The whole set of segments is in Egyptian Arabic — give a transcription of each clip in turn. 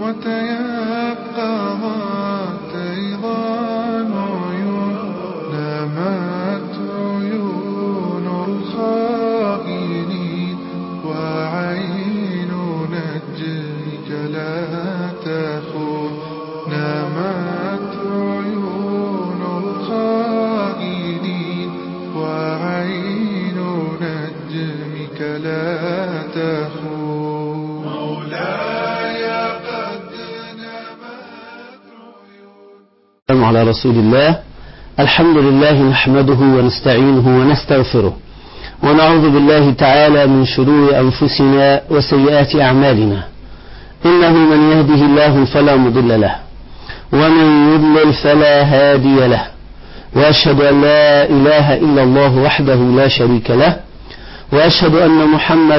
وتيقظت أيضا عيون نامت عيون الخائنين وعين نجمك لا تخون نامت عيون الخائنين وعين نجمك لا تخون مولاي قد نامت عيون السلام على رسول الله الحمد لله نحمده ونستعينه ونستغفره ونعوذ بالله تعالى من شرور أنفسنا وسيئات أعمالنا إنه من يهده الله فلا مضل له ومن يضلل فلا هادي له وأشهد أن لا إله إلا الله وحده لا شريك له وأشهد أن محمدا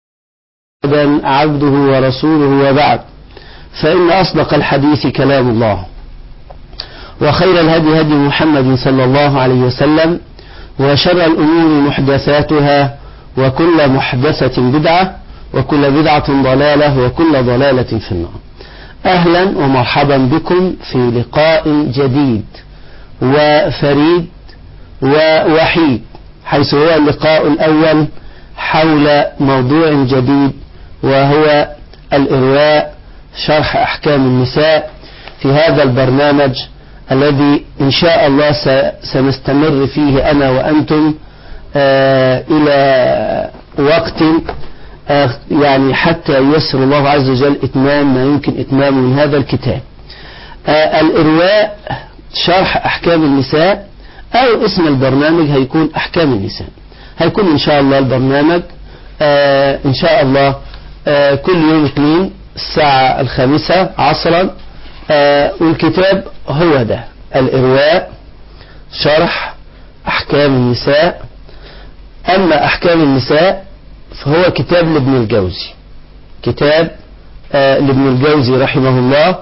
عبده ورسوله وبعد فإن أصدق الحديث كلام الله وخير الهدي هدي محمد صلى الله عليه وسلم وشر الأمور محدثاتها وكل محدثة بدعة وكل بدعة ضلالة وكل ضلالة في النار أهلا ومرحبا بكم في لقاء جديد وفريد ووحيد حيث هو اللقاء الأول حول موضوع جديد وهو الإرواء شرح أحكام النساء في هذا البرنامج الذي إن شاء الله سنستمر فيه أنا وأنتم آه إلى وقت آه يعني حتى ييسر الله عز وجل إتمام ما يمكن إتمامه من هذا الكتاب آه الإرواء شرح أحكام النساء أو اسم البرنامج هيكون أحكام النساء هيكون إن شاء الله البرنامج إن شاء الله كل يوم اثنين الساعة الخامسة عصرا والكتاب هو ده الإرواء شرح أحكام النساء أما أحكام النساء فهو كتاب لابن الجوزي كتاب لابن الجوزي رحمه الله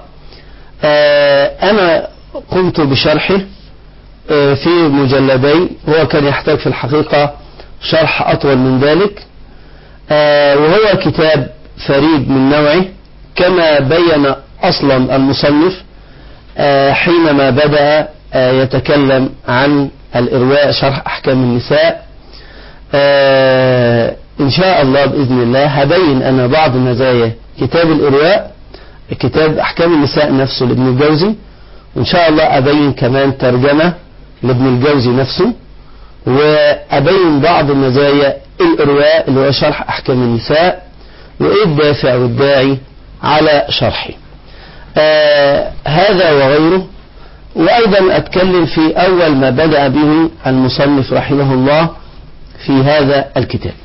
أنا قمت بشرحه في مجلدين هو كان يحتاج في الحقيقة شرح أطول من ذلك وهو كتاب فريد من نوعه كما بين أصلا المصنف حينما بدأ يتكلم عن الإرواء شرح أحكام النساء إن شاء الله بإذن الله هبين أنا بعض مزايا كتاب الإرواء كتاب أحكام النساء نفسه لابن الجوزي وإن شاء الله أبين كمان ترجمة لابن الجوزي نفسه وأبين بعض مزايا الإرواء اللي هو شرح أحكام النساء وإيه الدافع والداعي على شرحه آه هذا وغيره وأيضا أتكلم في أول ما بدأ به المصنف رحمه الله في هذا الكتاب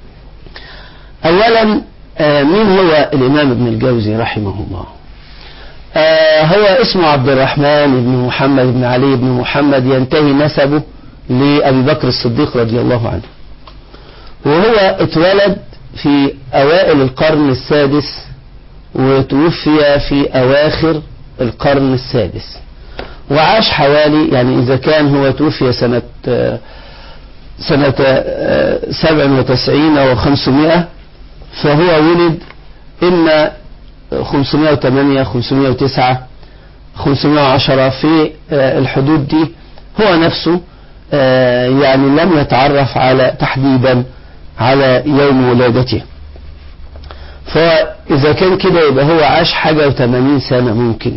أولا آه مين هو الإمام ابن الجوزي رحمه الله آه هو اسمه عبد الرحمن بن محمد بن علي بن محمد ينتهي نسبه لأبي بكر الصديق رضي الله عنه وهو اتولد في أوائل القرن السادس وتوفي في أواخر القرن السادس وعاش حوالي يعني إذا كان هو توفي سنة سنة سبع وتسعين أو خمسمائة فهو ولد إما 508 509 510 في الحدود دي هو نفسه يعني لم يتعرف على تحديدا على يوم ولادته فإذا كان كده يبقى هو عاش حاجة وثمانين سنة ممكن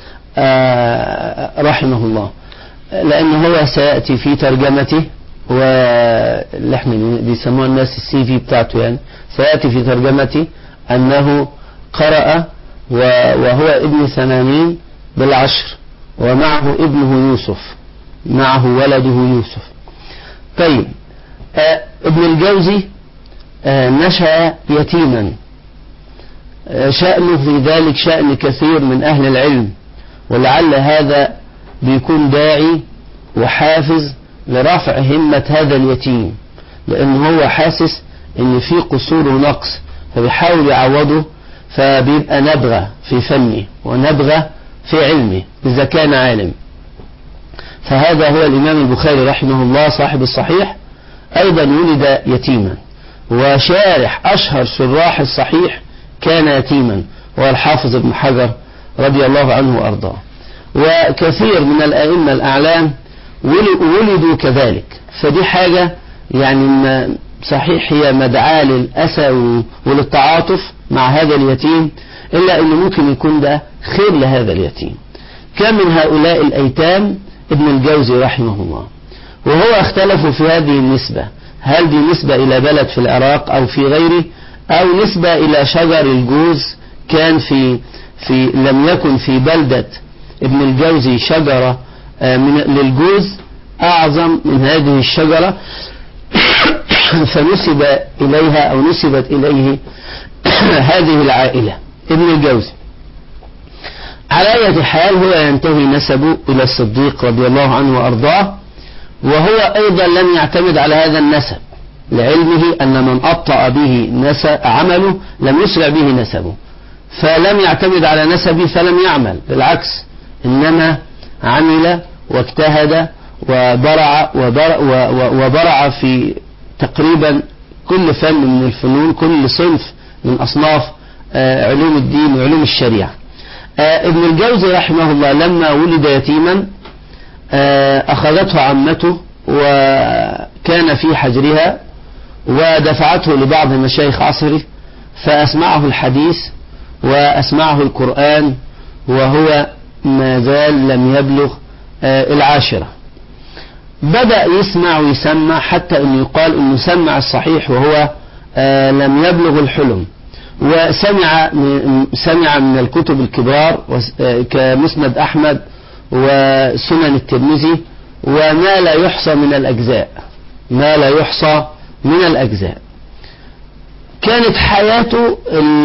رحمه الله لأن هو سيأتي في ترجمته واللي احنا بيسموها الناس السي في بتاعته يعني سيأتي في ترجمته أنه قرأ وهو ابن ثمانين بالعشر ومعه ابنه يوسف معه ولده يوسف طيب آه ابن الجوزي آه نشأ يتيما آه شأنه في ذلك شأن كثير من أهل العلم ولعل هذا بيكون داعي وحافز لرفع همة هذا اليتيم لأن هو حاسس ان في قصور ونقص فبيحاول يعوضه فبيبقى نبغة في فنه ونبغة في علمه إذا كان عالم فهذا هو الإمام البخاري رحمه الله صاحب الصحيح أيضا ولد يتيما وشارح أشهر شراح الصحيح كان يتيما وهو الحافظ ابن حجر رضي الله عنه وأرضاه وكثير من الأئمة الأعلام ولدوا كذلك فدي حاجة يعني ما صحيح هي مدعاة للأسى وللتعاطف مع هذا اليتيم إلا أنه ممكن يكون ده خير لهذا اليتيم كم من هؤلاء الأيتام ابن الجوزي رحمه الله وهو اختلفوا في هذه النسبة هل دي نسبة إلى بلد في العراق أو في غيره أو نسبة إلى شجر الجوز كان في في لم يكن في بلدة ابن الجوزي شجرة من للجوز أعظم من هذه الشجرة فنسب إليها أو نسبت إليه هذه العائلة ابن الجوزي على أي حال هو ينتهي نسبه إلى الصديق رضي الله عنه وأرضاه وهو أيضا لم يعتمد على هذا النسب لعلمه أن من أبطأ به نسب عمله لم يسرع به نسبه فلم يعتمد على نسبه فلم يعمل بالعكس إنما عمل واجتهد وبرع وبرع, وبرع في تقريبا كل فن من الفنون كل صنف من أصناف علوم الدين وعلوم الشريعة ابن الجوزي رحمه الله لما ولد يتيما أخذته عمته وكان في حجرها ودفعته لبعض مشايخ عصره فأسمعه الحديث وأسمعه القرآن وهو ما زال لم يبلغ العاشرة بدأ يسمع ويسمع حتى أنه يقال أنه سمع الصحيح وهو لم يبلغ الحلم وسمع سمع من الكتب الكبار كمسند أحمد وسنن الترمذي وما لا يحصى من الأجزاء ما لا يحصى من الأجزاء كانت حياته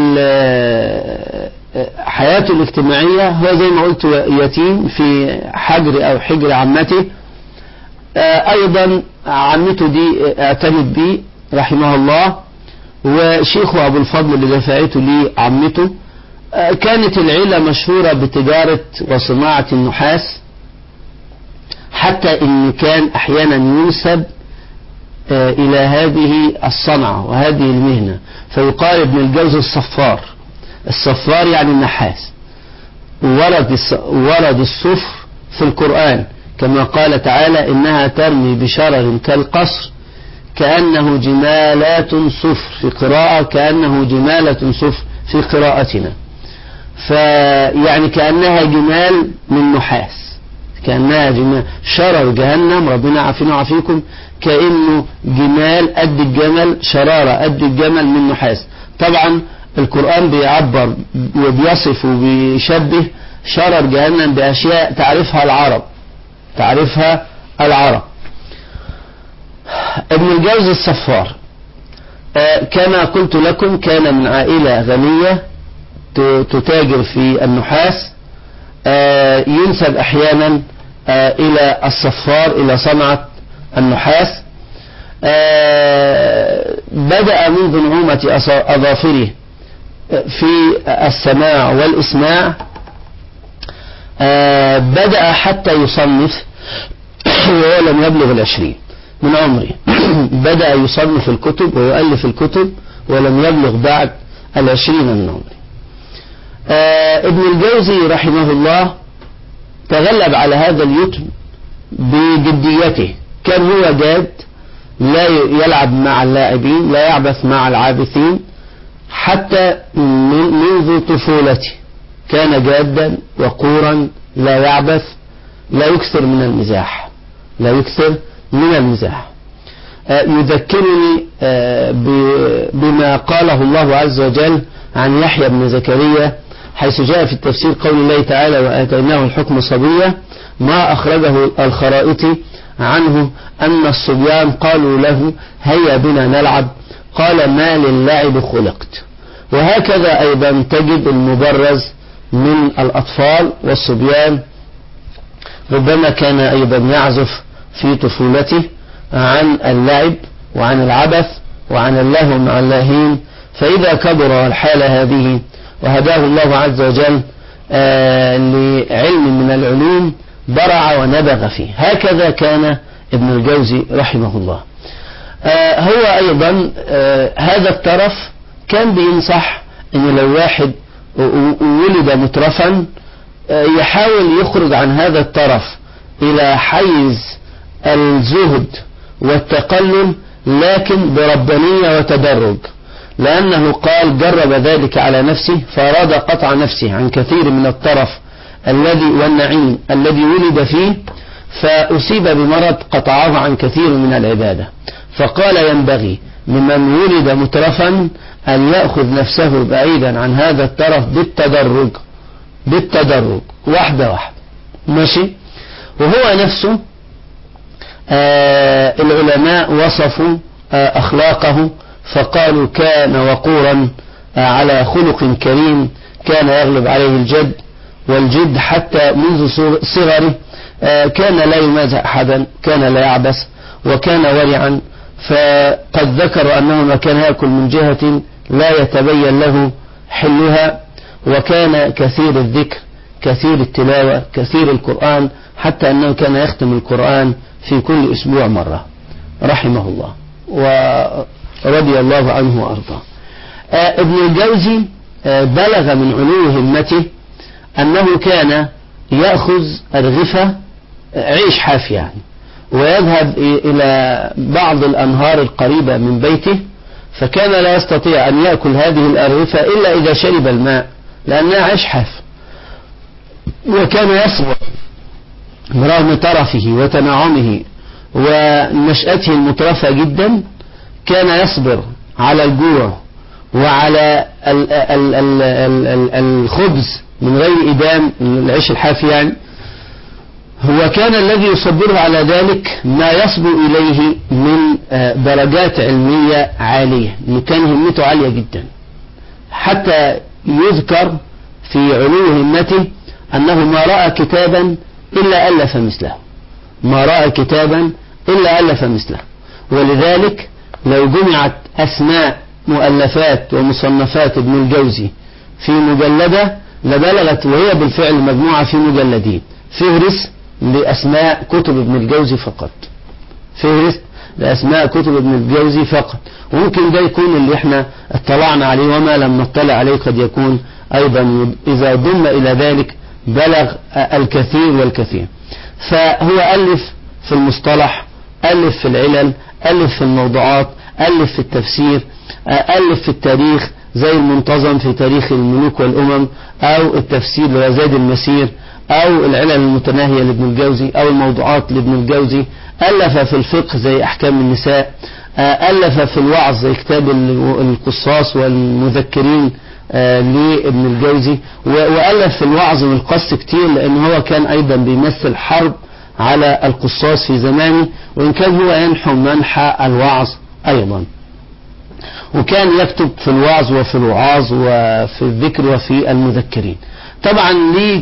حياته الاجتماعية هو زي ما قلت يتيم في حجر أو حجر عمته أيضا عمته دي اعتنت به رحمه الله وشيخه أبو الفضل اللي دفعته ليه عمته كانت العيلة مشهورة بتجارة وصناعة النحاس حتى إن كان أحيانا ينسب إلى هذه الصنعة وهذه المهنة فيقال ابن الجوز الصفار الصفار يعني النحاس ورد ورد الصفر في القرآن كما قال تعالى إنها ترمي بشرر كالقصر كأنه جمالات صفر في قراءة كأنه جمالة صفر في قراءتنا فيعني كأنها جمال من نحاس كأنها جمال شرر جهنم ربنا عافينا وعافيكم كأنه جمال قد الجمل شرارة قد الجمل من نحاس طبعا القرآن بيعبر وبيصف وبيشبه شرر جهنم بأشياء تعرفها العرب تعرفها العرب ابن الجوز الصفار كما قلت لكم كان من عائلة غنية تتاجر في النحاس ينسب أحيانا إلى الصفار إلى صنعة النحاس بدأ منذ نعومة أظافره في السماع والإسماع بدأ حتى يصنف وهو لم يبلغ العشرين من عمره بدأ يصنف الكتب ويؤلف الكتب ولم يبلغ بعد العشرين من عمره ابن الجوزي رحمه الله تغلب على هذا اليتم بجديته كان هو جاد لا يلعب مع اللاعبين لا يعبث مع العابثين حتى منذ طفولته كان جادا وقورا لا يعبث لا يكثر من المزاح لا يكثر من المزاح يذكرني بما قاله الله عز وجل عن يحيى بن زكريا حيث جاء في التفسير قول الله تعالى وآتيناه الحكم صبيا ما أخرجه الخرائطي عنه أن الصبيان قالوا له هيا بنا نلعب قال ما للعب خلقت وهكذا أيضا تجد المبرز من الأطفال والصبيان ربما كان أيضا يعزف في طفولته عن اللعب وعن العبث وعن اللهو مع اللاهين فإذا كبر الحالة هذه وهداه الله عز وجل آه لعلم من العلوم برع ونبغ فيه هكذا كان ابن الجوزي رحمه الله آه هو أيضا آه هذا الطرف كان بينصح أن لو واحد وولد مترفا يحاول يخرج عن هذا الطرف إلى حيز الزهد والتقلل لكن بربانية وتدرج لأنه قال جرب ذلك على نفسه فأراد قطع نفسه عن كثير من الطرف الذي والنعيم الذي ولد فيه فأصيب بمرض قطعه عن كثير من العبادة فقال ينبغي لمن ولد مترفا أن يأخذ نفسه بعيدا عن هذا الطرف بالتدرج بالتدرج واحدة واحدة ماشي وهو نفسه آه العلماء وصفوا آه أخلاقه فقالوا كان وقورا آه على خلق كريم كان يغلب عليه الجد والجد حتى منذ صغره كان لا يمازح أحدا كان لا يعبس وكان ورعا فقد ذكروا أنه ما كان يأكل من جهة لا يتبين له حلها وكان كثير الذكر كثير التلاوة كثير القرآن حتى أنه كان يختم القرآن في كل أسبوع مرة رحمه الله ورضي الله عنه وأرضاه ابن الجوزي بلغ من علو همته أنه كان يأخذ الغفة عيش حاف يعني ويذهب إلى بعض الأنهار القريبة من بيته فكان لا يستطيع أن يأكل هذه الأرغفة إلا إذا شرب الماء لأنها عيش حاف وكان يصبر برغم طرفه وتنعمه ونشأته المترفة جدا كان يصبر على الجوع وعلى ال ال ال ال ال الخبز من غير إدام العيش الحافي يعني هو كان الذي يصبره على ذلك ما يصبو إليه من درجات علمية عالية كان همته عالية جدا حتى يذكر في علو همته أنه ما رأى كتابا إلا ألف مثله ما رأى كتابا إلا ألف مثله ولذلك لو جمعت أسماء مؤلفات ومصنفات ابن الجوزي في مجلدة لبلغت وهي بالفعل مجموعة في مجلدين فهرس لأسماء كتب ابن الجوزي فقط فهرس لأسماء كتب ابن الجوزي فقط وممكن ده يكون اللي احنا اطلعنا عليه وما لم نطلع عليه قد يكون أيضا إذا ضم إلى ذلك بلغ الكثير والكثير فهو ألف في المصطلح ألف في العلل ألف في الموضوعات ألف في التفسير ألف في التاريخ زي المنتظم في تاريخ الملوك والأمم أو التفسير لزاد المسير أو العلل المتناهية لابن الجوزي أو الموضوعات لابن الجوزي ألف في الفقه زي أحكام النساء ألف في الوعظ زي كتاب القصاص والمذكرين لابن الجوزي وألف في الوعظ والقص كتير لأن هو كان أيضا بيمثل حرب على القصاص في زمانه وإن كان هو ينحو منحى الوعظ أيضا وكان يكتب في الوعظ وفي الوعاظ وفي الذكر وفي المذكرين طبعا ليه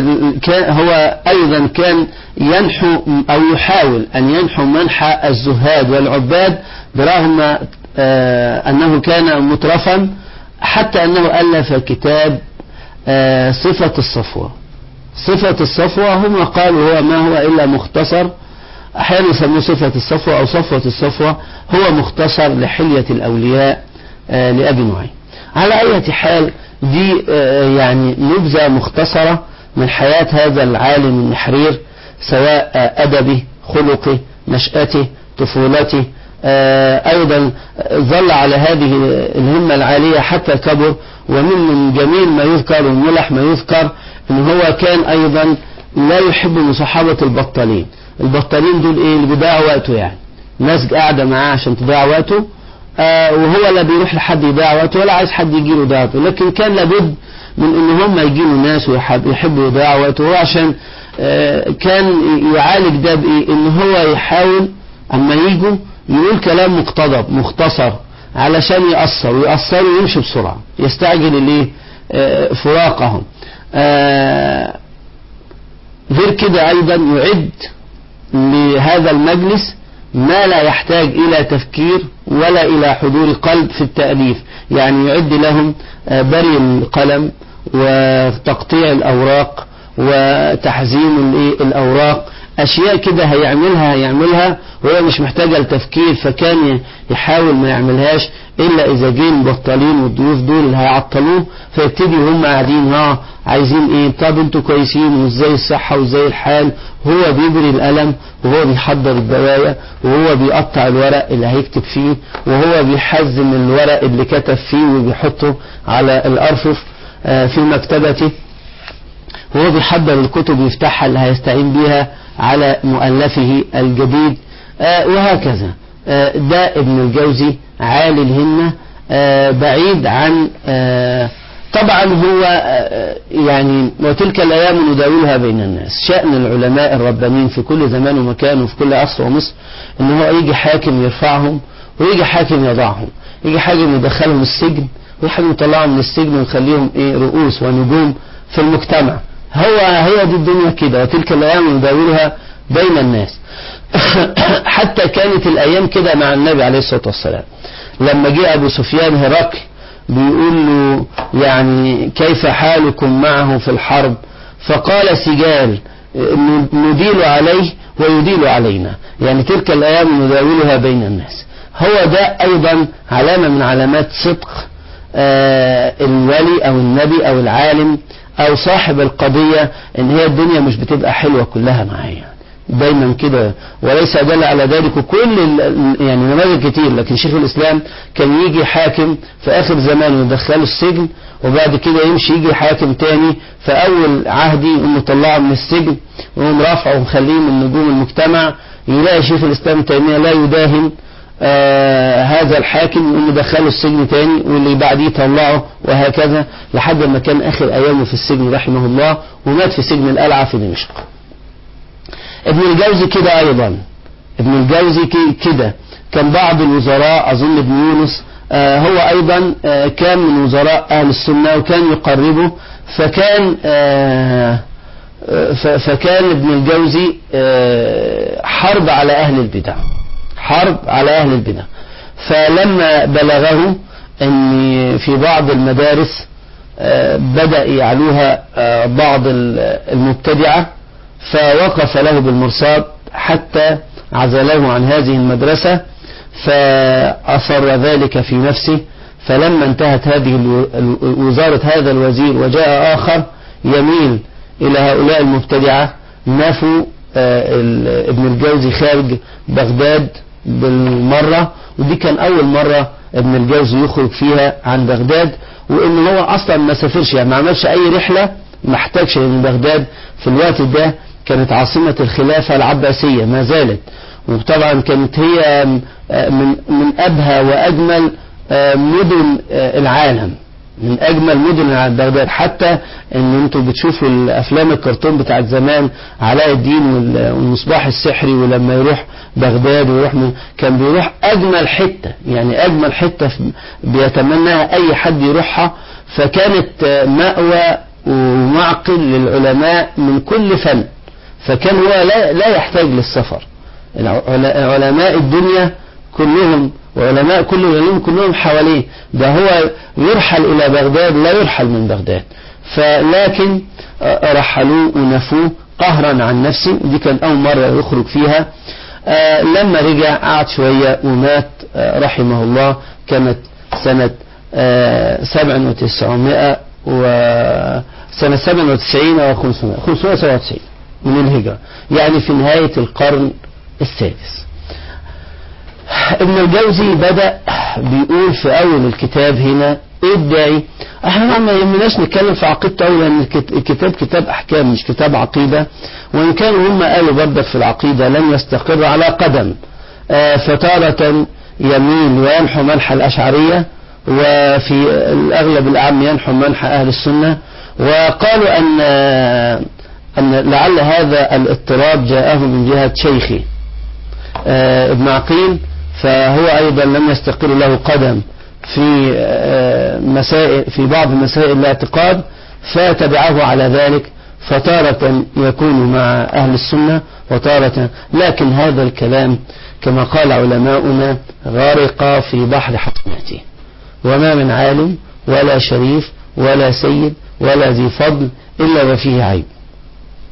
هو أيضا كان ينحو أو يحاول أن ينحو منحى الزهاد والعباد برغم أنه كان مترفا حتى أنه ألف كتاب صفة الصفوة صفة الصفوة هم قالوا هو ما هو إلا مختصر أحيانا يسموه صفة الصفوة أو صفوة الصفوة هو مختصر لحلية الأولياء لأبي نعيم على أي حال دي يعني نبذة مختصرة من حياة هذا العالم النحرير سواء أدبه خلقه نشأته طفولته أيضا ظل على هذه الهمة العالية حتى كبر ومن جميل ما يذكر وملح ما يذكر ان هو كان أيضا لا يحب مصاحبة البطالين البطالين دول ايه اللي بيضيعوا وقته يعني ناس قاعدة معاه عشان تضيع وقته آه وهو لا بيروح لحد يضيع وقته ولا عايز حد يجي له يضيع وقته لكن كان لابد من ان هم يجيله ناس ويحبوا يضيعوا وقته هو عشان آه كان يعالج ده بايه ان هو يحاول اما يجوا يقول كلام مقتضب مختصر علشان يأثر ويأثر ويمشي بسرعة يستعجل الايه آه فراقهم غير كده ايضا يعد لهذا المجلس ما لا يحتاج إلى تفكير ولا إلى حضور قلب في التأليف يعني يعد لهم بري القلم وتقطيع الأوراق وتحزيم الأوراق أشياء كده هيعملها هيعملها وهو مش محتاجة لتفكير فكان يحاول ما يعملهاش إلا إذا جه المبطلين والضيوف دول اللي هيعطلوه فيبتدي وهم قاعدين ها عايزين إيه طب أنتوا كويسين وإزاي الصحة وإزاي الحال وهو بيبري القلم وهو بيحضر الدوايا وهو بيقطع الورق اللي هيكتب فيه وهو بيحزم الورق اللي كتب فيه وبيحطه على الأرفف في مكتبته وهو بيحضر الكتب ويفتحها اللي هيستعين بيها على مؤلفه الجديد آه وهكذا آه ده ابن الجوزي عالي الهمة آه بعيد عن طبعا هو يعني وتلك الأيام نداولها بين الناس شأن العلماء الربانيين في كل زمان ومكان وفي كل عصر ومصر ان هو يجي حاكم يرفعهم ويجي حاكم يضعهم يجي حاكم يدخلهم السجن ويجي حاكم يطلعهم من السجن ويخليهم ايه رؤوس ونجوم في المجتمع هو هي دي الدنيا كده وتلك الأيام نداولها بين الناس حتى كانت الأيام كده مع النبي عليه الصلاة والسلام لما جاء أبو سفيان هرقل بيقول له يعني كيف حالكم معه في الحرب فقال سجال نديل عليه ويديل علينا يعني تلك الأيام نداولها بين الناس هو ده أيضا علامة من علامات صدق آه الولي أو النبي أو العالم او صاحب القضية ان هي الدنيا مش بتبقى حلوة كلها معايا دايما كده وليس دل على ذلك كل يعني نماذج كتير لكن شيخ الاسلام كان يجي حاكم في اخر زمان يدخله السجن وبعد كده يمشي يجي حاكم تاني في اول عهدي يقوم مطلعه من السجن ويقوم رافعه ومخليه من نجوم المجتمع يلاقي شيخ الاسلام تيمية لا يداهن آه هذا الحاكم يقوم يدخله السجن تاني واللي بعديه يطلعه وهكذا لحد ما كان اخر ايامه في السجن رحمه الله ومات في سجن القلعه في دمشق. ابن الجوزي كده ايضا ابن الجوزي كده كان بعض الوزراء اظن ابن يونس آه هو ايضا آه كان من وزراء اهل السنه وكان يقربه فكان فكان ابن الجوزي حرب على اهل البدع. حرب على أهل البدع فلما بلغه أن في بعض المدارس بدأ يعلوها بعض المبتدعة فوقف له بالمرصاد حتى عزله عن هذه المدرسة فأصر ذلك في نفسه فلما انتهت هذه وزارة هذا الوزير وجاء آخر يميل إلى هؤلاء المبتدعة نفوا ابن الجوزي خارج بغداد بالمرة ودي كان أول مرة ابن الجوزي يخرج فيها عن بغداد وإن هو أصلا ما سافرش يعني ما عملش أي رحلة ما احتاجش من بغداد في الوقت ده كانت عاصمة الخلافة العباسية ما زالت وطبعا كانت هي من من أبهى وأجمل مدن العالم من اجمل مدن بغداد حتى ان انتوا بتشوفوا الافلام الكرتون بتاعت زمان علاء الدين والمصباح السحري ولما يروح بغداد ويروح كان بيروح اجمل حته يعني اجمل حته بيتمناها اي حد يروحها فكانت مأوى ومعقل للعلماء من كل فن فكان هو لا, لا يحتاج للسفر علماء الدنيا كلهم وعلماء كل العلوم كلهم حواليه ده هو يرحل إلى بغداد لا يرحل من بغداد فلكن رحلوه ونفوه قهرا عن نفسه دي كان أول مرة يخرج فيها لما رجع قعد شوية ومات رحمه الله كانت سنة سبع وتسعمائة وسنة سبع وتسعين أو خمسمائة خمسمائة سبعة وتسعين من الهجرة يعني في نهاية القرن السادس ابن الجوزي بدأ بيقول في أول الكتاب هنا ادعي احنا ما يهمناش نتكلم في عقيدته أوي لأن الكتاب كتاب أحكام مش كتاب عقيدة وإن كانوا هم قالوا برضك في العقيدة لن يستقر على قدم آه فتارة يميل وينحو منحى الأشعرية وفي الأغلب الأعم ينحو منحى أهل السنة وقالوا أن أن لعل هذا الاضطراب جاءه من جهة شيخي آه ابن عقيل فهو أيضا لم يستقر له قدم في مسائل في بعض مسائل الاعتقاد فتبعه على ذلك فتارة يكون مع أهل السنة وتارة لكن هذا الكلام كما قال علماؤنا غارق في بحر حكمته وما من عالم ولا شريف ولا سيد ولا ذي فضل إلا وفيه عيب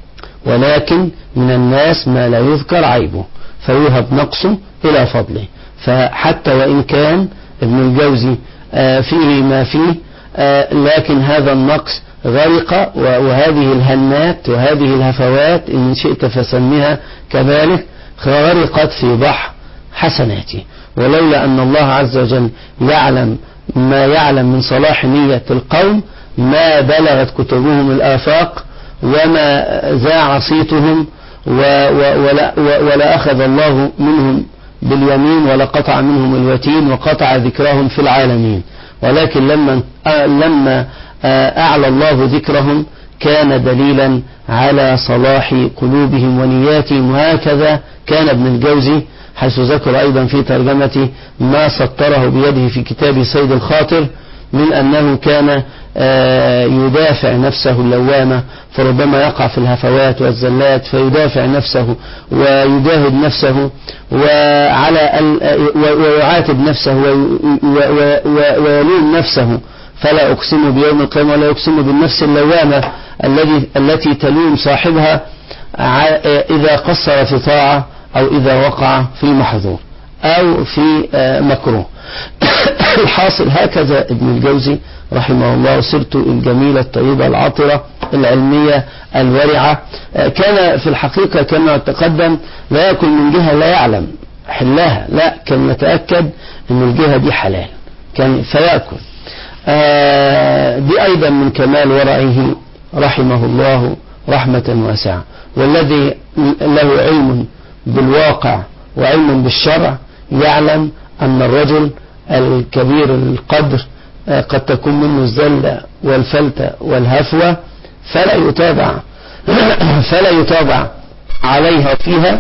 ولكن من الناس ما لا يذكر عيبه فيوهب نقصه إلى فضله فحتى وإن كان ابن الجوزي آه، فيه ما فيه آه، لكن هذا النقص غرق و- وهذه الهنات وهذه الهفوات إن شئت فسميها كذلك غرقت في بحر حسناته ولولا أن الله عز وجل يعلم ما يعلم من صلاح نية القوم ما بلغت كتبهم الآفاق وما ذاع صيتهم و- و- ولا, و- ولا أخذ الله منهم باليمين ولا قطع منهم الوتين وقطع ذكرهم في العالمين ولكن لما آه، لما آه، أعلى الله ذكرهم كان دليلا على صلاح قلوبهم ونياتهم وهكذا كان ابن الجوزي حيث ذكر أيضا في ترجمته ما سطره بيده في كتاب سيد الخاطر من أنه كان آه، يدافع نفسه اللوامة فربما يقع في الهفوات والزلات فيدافع نفسه ويجاهد نفسه وعلى ال- و- ويعاتب نفسه وي- و- و- و- ويلوم نفسه فلا أقسم بيوم القيامة ولا أقسم بالنفس اللوامة الذي التي تلوم صاحبها ع- إذا قصر في طاعة أو إذا وقع في محظور أو في آه، مكروه الحاصل هكذا ابن الجوزي رحمه الله سيرته الجميلة الطيبة العطرة العلمية الورعة آه، كان في الحقيقة كما تقدم لا يأكل من جهة لا يعلم حلها لا كان يتأكد أن الجهة دي حلال كان فيأكل آه، دي أيضا من كمال ورعه رحمه الله رحمة واسعة والذي له علم بالواقع وعلم بالشرع يعلم أن الرجل الكبير القدر آه، قد تكون منه الزلة والفلتة والهفوة فلا يتابع فلا يتابع عليها فيها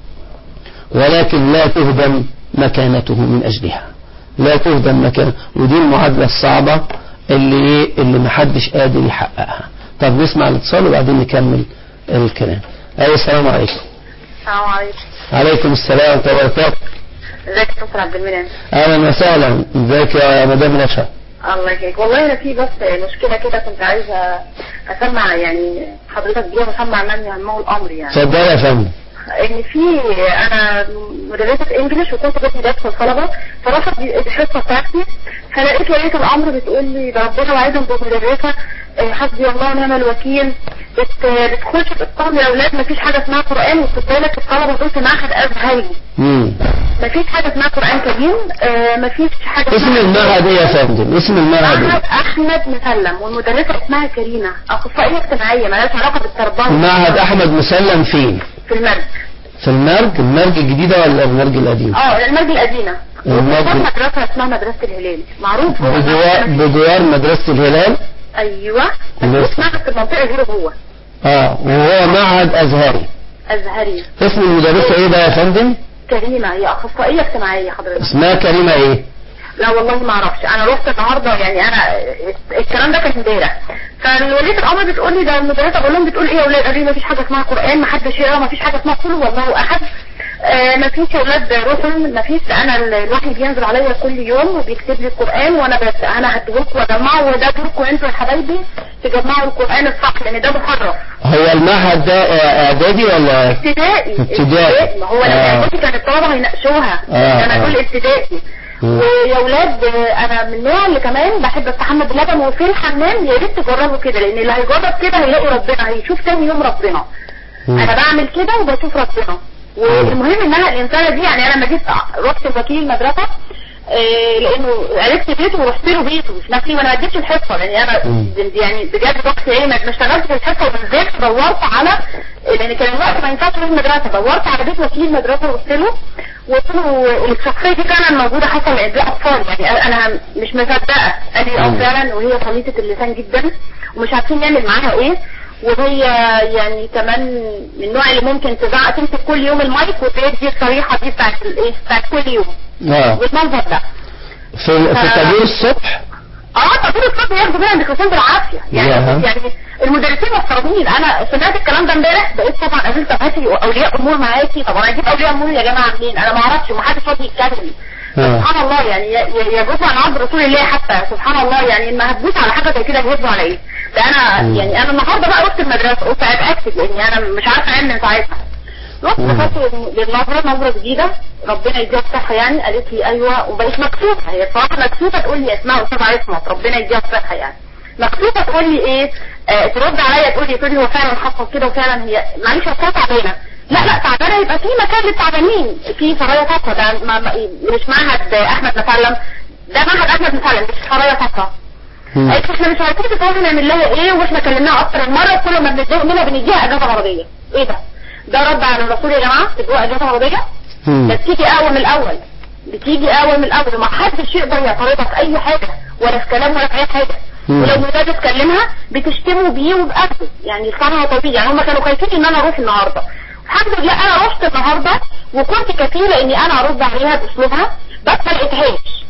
ولكن لا تهدم مكانته من أجلها لا تهدم مكان ودي المعادلة الصعبة اللي إيه؟ اللي محدش قادر يحققها طب نسمع الاتصال وبعدين نكمل الكلام أي السلام عليكم السلام عليكم عليكم السلام ورحمة الله وبركاته ازيك يا دكتور عبد المنعم أهلا وسهلا ازيك يا مدام نشا الله يخليك والله انا في بس مشكله كده كنت عايزه اسمع يعني حضرتك بيها بسمع من يهمه الامر يعني اتفضل يا فندم ان في انا مدرسه انجلش وكنت بدي درس الطلبه فرحت الحصه بتاعتي فلقيت ولية الامر بتقول لي ده ربنا وعدهم بمدرسه آه، حسبي الله ونعم الوكيل بت بتخش بتقول لاولاد مفيش حاجه اسمها قران وخد بالك الطلبه دول في معهد ازهري مم. مفيش حاجه اسمها قران كريم آه، مفيش حاجه اسم اسمها المعهد ايه يا فندم اسم المعهد معهد ايه احمد مسلم والمدرسه اسمها كريمه اخصائيه اجتماعيه مالهاش علاقه بالتربيه معهد احمد مسلم فين في المرج في المرج المرج الجديدة ولا المرج القديم اه المرج القديمه المرج- وفي مدرسه اسمها مدرسه الهلال معروف هو بجوار, بجوار مدرسة الهلال ايوه مدرسة. اسمها في المنطقه غير هو اه وهو معهد ازهري ازهري اسم المدرسة ايه بقى يا فندم كريمه هي اخصائيه اجتماعيه حضرتك اسمها كريمة ايه لا والله ما اعرفش انا رحت النهارده يعني انا الكلام ده كان امبارح فولية الامر بتقول لي ده المدرسه بقول لهم بتقول ايه يا اولاد قالوا لي ما فيش حاجه اسمها قران ما حدش يقرا ما فيش حاجه اسمها قل هو الله احد آه ما فيش يا اولاد روحوا ما فيش انا ال- الوحي بينزل عليا كل يوم وبيكتب لي القران وانا بس انا هديهولكم واجمعه وده دوركم انتوا يا حبايبي تجمعوا القران الصح لان ده محرف هو المعهد ده آه، اعدادي ولا ابتدائي ابتدائي. ما هو آه. الاعدادي كان الطلبه هيناقشوها آه، انا آه. دول ابتدائي مم. ويا اولاد آه، انا من النوع اللي كمان بحب استحمى باللبن وفي الحمام يا ريت تجربوا كده لان اللي هيجرب كده هيلاقي ربنا هيشوف تاني يوم ربنا مم. انا بعمل كده وبشوف ربنا والمهم انها الانسانه دي يعني انا لما جيت رحت وكيل المدرسه آه، لانه عرفت بيته ورحت له بيته مش نفسي وانا ما اديتش الحصه لان انا مم. يعني بجد ضغط ايه ما ما اشتغلتش في الحصه ونزلت دورت على لان كان الوقت ما ينفعش اروح المدرسه دورت على بيت وكيل المدرسه ورحت له وقلت له الشخصيه دي فعلا موجوده حصل عند اطفال يعني انا مش مصدقه قال لي اه مم. فعلا وهي خليطه اللسان جدا ومش عارفين نعمل معاها ايه وهي يعني كمان من النوع اللي ممكن تزعق تمسك كل يوم المايك وتدي الصريحه دي بتاعت الايه بتاعت كل يوم اه بالمنظر ده في في طابور الصبح اه طابور الصبح ياخدوا منها الميكروفون بالعافيه يعني ياها. يعني المدرسين محترمين انا سمعت الكلام ده امبارح بقيت طبعا قابلت هاتي اولياء امور معاكي طبعا اجيب اولياء امور يا جماعه منين انا ما اعرفش ومحدش راضي يتكلم آه. سبحان الله يعني ي- ي- يجوز عن عبد رسول الله حتى سبحان الله يعني ما هتبوس على حاجه زي كده يهدوا على ايه ده انا مم. يعني انا النهارده بقى رحت المدرسه قلت اتاكد لاني انا مش عارفه انام من ساعتها رحت مم. دخلت للنظره نظره جديده ربنا يديها الصحه يعني قالت لي ايوه وبقيت مكسوفه هي بصراحه مكسوفه تقول لي اسمها استاذ عصمت ربنا يديها الصحه يعني مكسوفه تقول لي ايه آه ترد عليا تقول لي تقول لي هو فعلا حصل كده وفعلا هي معلش اصلا تعبانه لا لا تعبانه يبقى في مكان للتعبانين في سرايا طاقه ده ما ما- مش معهد احمد مسلم ده معهد احمد مسلم مش سرايا طاقه مم. قالت احنا مش عارفين تفهم نعمل لها ايه واحنا كلمناها اكتر من مره كل ما بنتضايق منها بنديها اجازه مرضيه ايه ده ده رد على الرسول يا جماعه تدوها اجازه مرضيه مم. ده بتيجي اول من الاول بتيجي اول من الاول وما حدش يقدر يعترضها في اي حاجه ولا في كلام ولا في اي حاجه مم. ولو مدرس تكلمها بتشتمه بيه وبأخذه يعني لسانها طبيعي يعني هم كانوا خايفين ان انا اروح النهارده الحمد لله انا رحت النهارده وكنت كفيله اني انا ارد عليها باسلوبها بس ما لقيتهاش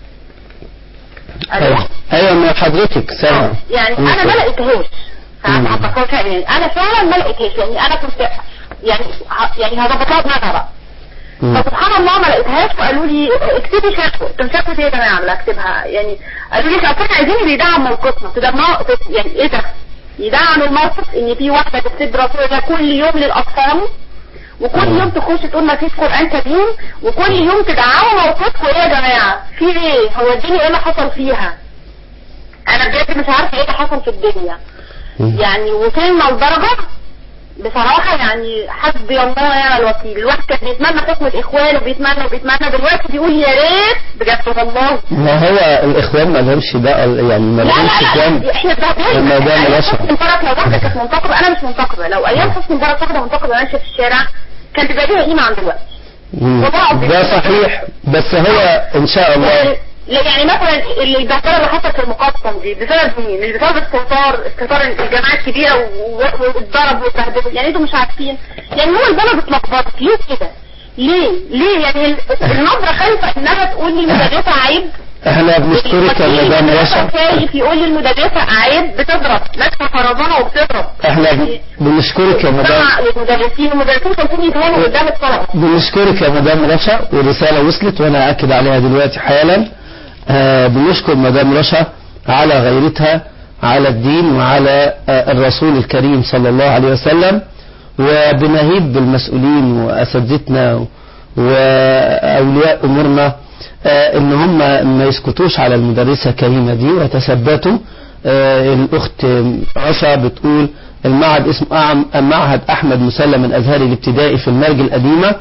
ألو؟ ايوه ايوه من حضرتك سامع يعني مم. انا ما لقيتهاش مم. فهتفكر يعني انا فعلا ما لقيتهاش يعني انا كنت يعني ه- يعني هظبط لها دماغها بقى مم. فسبحان الله ما لقيتهاش وقالوا لي اكتبي شكوى قلت لهم شكوى ايه يا جماعه عامله اكتبها يعني قالوا لي احنا كنا عايزين اللي يدعم موقفنا تدمع يعني ايه ده يدعم الموقف ان في واحده بتسد رسول الله كل يوم للاطفال وكل مم. يوم تخش تقول ما فيش قران كريم وكل يوم تدعموا موقفكم ايه يا جماعه في ايه هو الدنيا ايه اللي حصل فيها انا بجد مش عارفه ايه اللي حصل في الدنيا مم. يعني وصلنا لدرجة بصراحة يعني حسبي الله ونعم الوكيل الواحد كان بيتمنى خدمة اخوانه وبيتمنى وبيتمنى دلوقتي بيقول يا ريت بجد والله ما هو الاخوان ما لهمش بقى يعني ما لا لهمش لا ذنب لا احنا اتبهدلنا الموضوع ايام ملوش حسني مبارك لو واحدة كانت منتقبة انا مش منتقبة لو ايام حسني مبارك واحدة منتقبة ماشية في الشارع كان بيبقى ليها قيمة عن دلوقتي مم. والله العظيم. ده صحيح بس هو ان شاء الله لا يعني مثلا اللي البهدله اللي حصلت في المقطم دي بسبب مين؟ مش بسبب استهتار استهتار الجماعات الكبيره و- و- واتضرب واتبهدلوا يعني انتوا مش عارفين يعني هو البلد اتلخبطت ليه كده؟ ليه؟ ليه يعني ال- النظره خايفه انها تقول لي المدرسه عيب احنا بنشكرك يا مدام رشا خايف يقول لي المدرسه عيب بتضرب ماسكه خرزانه وبتضرب احنا ب- بنشكرك يا مدام مع المدرسين المدرسين كانوا يتهانوا قدام الطلبه بنشكرك يا مدام رشا والرسالة وصلت وانا اكد عليها دلوقتي حالا آه بنشكر مدام رشا على غيرتها على الدين وعلى آه الرسول الكريم صلى الله عليه وسلم وبنهيب بالمسؤولين واساتذتنا واولياء امورنا آه ان هم ما يسكتوش على المدرسة كريمة دي ويتثبتوا آه الاخت رشا بتقول المعهد اسمه أعم- معهد احمد مسلم الازهري الابتدائي في المرج القديمه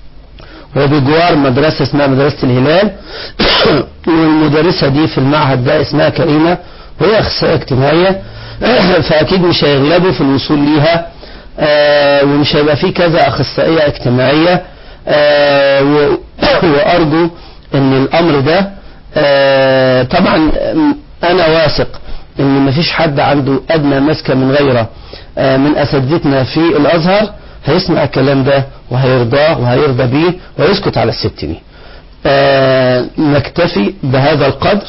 وبجوار مدرسة اسمها مدرسة الهلال والمدرسة دي في المعهد ده اسمها كريمة وهي أخصائية اجتماعية فأكيد مش هيغلبوا في الوصول ليها آه، ومش هيبقى في كذا أخصائية اجتماعية آه، و- وأرجو أن الأمر ده آه، طبعا آم، أنا واثق أن مفيش حد عنده أدنى مسكة من غيره آه، من أساتذتنا في الأزهر هيسمع الكلام ده وهيرضاه وهيرضى بيه ويسكت على الستين آه نكتفي بهذا القدر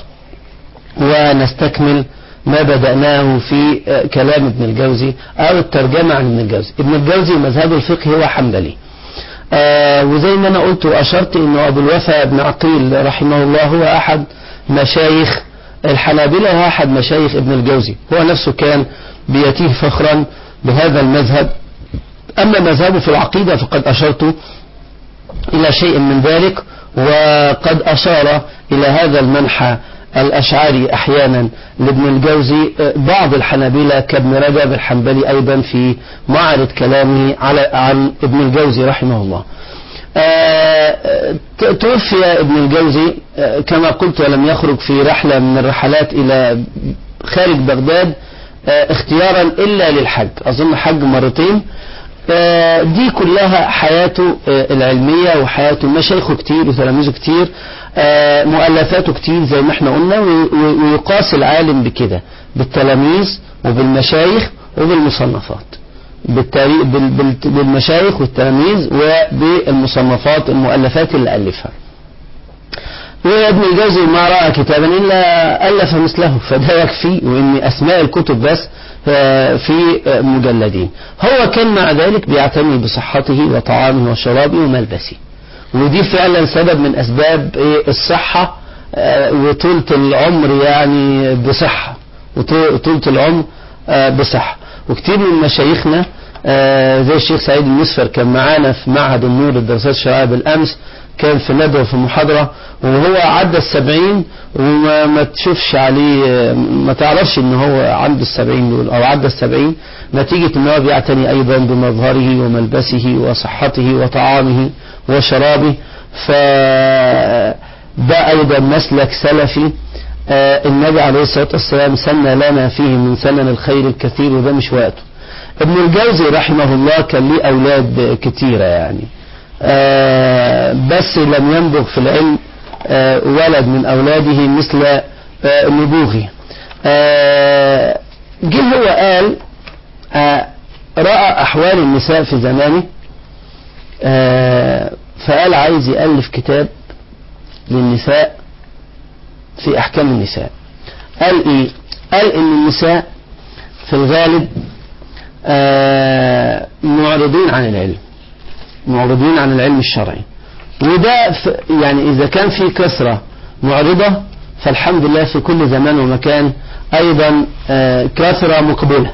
ونستكمل ما بدأناه في آه كلام ابن الجوزي أو الترجمة عن ابن الجوزي ابن الجوزي مذهبه الفقهي هو حنبلي آه وزي ما أنا قلت وأشرت أنه أبو الوفا بن عقيل رحمه الله هو أحد مشايخ الحنابلة هو أحد مشايخ ابن الجوزي هو نفسه كان بيتيه فخرا بهذا المذهب أما مذهبه في العقيدة فقد أشرت إلى شيء من ذلك وقد أشار إلى هذا المنحى الأشعري أحيانا لابن الجوزي بعض الحنابلة كابن رجب الحنبلي أيضا في معرض كلامه على عن ابن الجوزي رحمه الله آه، ت- توفي ابن الجوزي آه، كما قلت ولم يخرج في رحلة من الرحلات إلى خارج بغداد آه، اختيارا إلا للحج أظن حج مرتين آه، دي كلها حياته آه، العلمية وحياته مشايخه كتير وتلاميذه كتير آه، مؤلفاته كتير زي ما احنا قلنا و- و- ويقاس العالم بكده بالتلاميذ وبالمشايخ وبالمصنفات بالتاريخ بال- بال- بالمشايخ والتلاميذ وبالمصنفات المؤلفات اللي ألفها وابن الجوزي ما رأى كتابا إلا ألف مثله فده يكفي وإن أسماء الكتب بس آه، في آه، مجلدين هو كان مع ذلك بيعتني بصحته وطعامه وشرابه وملبسه ودي فعلا سبب من أسباب إيه الصحة آه، وطولة العمر يعني بصحة وطولة العمر آه، بصحة وكتير من مشايخنا آه، زي الشيخ سعيد المسفر كان معانا في معهد النور للدراسات الشرعية بالأمس كان في ندوة في محاضرة وهو عدى السبعين وما ما تشوفش عليه آه، ما تعرفش ان هو عنده السبعين دول او عدى السبعين نتيجة ان هو بيعتني ايضا بمظهره وملبسه وصحته وطعامه وشرابه ف ده ايضا مسلك سلفي آه، النبي عليه الصلاة والسلام سن لنا فيه من سنن الخير الكثير وده مش وقته ابن الجوزي رحمه الله كان ليه أولاد كتيرة يعني آه، بس لم ينبغ في العلم آه، ولد من أولاده مثل آه، نبوغي آه، جه هو قال آه، رأى أحوال النساء في زمانه آه، فقال عايز يألف كتاب للنساء في أحكام النساء قال إيه قال إن النساء في الغالب آه، معرضين عن العلم معرضين عن العلم الشرعي وده ف- يعني إذا كان في كثرة معرضة فالحمد لله في كل زمان ومكان أيضا آه، كثرة مقبلة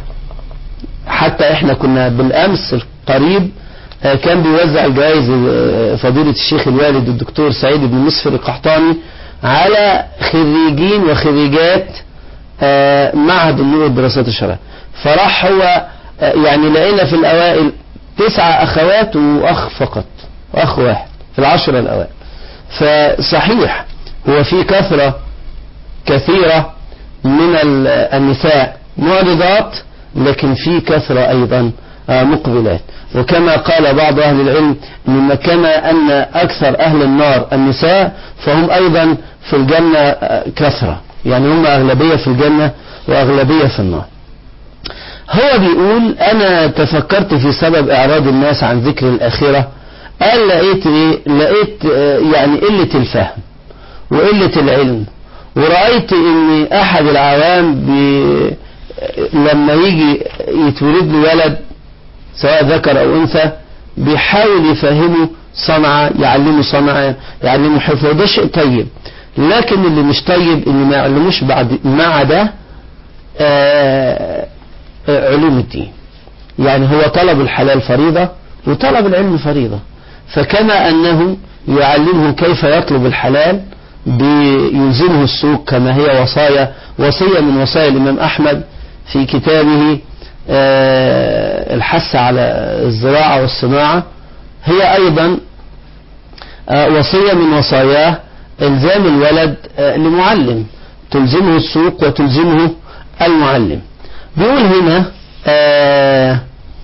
حتى احنا كنا بالأمس القريب آه، كان بيوزع الجوائز آه، فضيلة الشيخ الوالد الدكتور سعيد بن مصفر القحطاني على خريجين وخريجات آه، معهد النور الدراسات الشرعية فراح هو آه، يعني لقينا في الأوائل تسعة أخوات وأخ فقط أخ واحد في العشرة الأوائل فصحيح هو في كثرة كثيرة من ال- النساء معرضات لكن في كثرة أيضا آه، مقبلات وكما قال بعض أهل العلم إن كما أن أكثر أهل النار النساء فهم أيضا في الجنة آه، كثرة يعني هم أغلبية في الجنة وأغلبية في النار هو بيقول أنا تفكرت في سبب إعراض الناس عن ذكر الآخرة قال لقيت إيه لقيت آه، يعني قلة الفهم وقلة العلم ورأيت ان احد العوام بي لما يجي يتولد له ولد سواء ذكر او انثى بيحاول يفهمه صنعة يعلمه صنعة يعلمه حفظ وده شيء طيب لكن اللي مش طيب ان ما يعلموش بعد مع ده آه، آه، علوم الدين يعني هو طلب الحلال فريضة وطلب العلم فريضة فكما أنه يعلمه كيف يطلب الحلال بيلزمه السوق كما هي وصايا وصية من وصايا الإمام أحمد في كتابه آه، الحث على الزراعة والصناعة هي أيضا آه، وصية من وصاياه إلزام الولد آه، لمعلم تلزمه السوق وتلزمه المعلم بيقول هنا آه،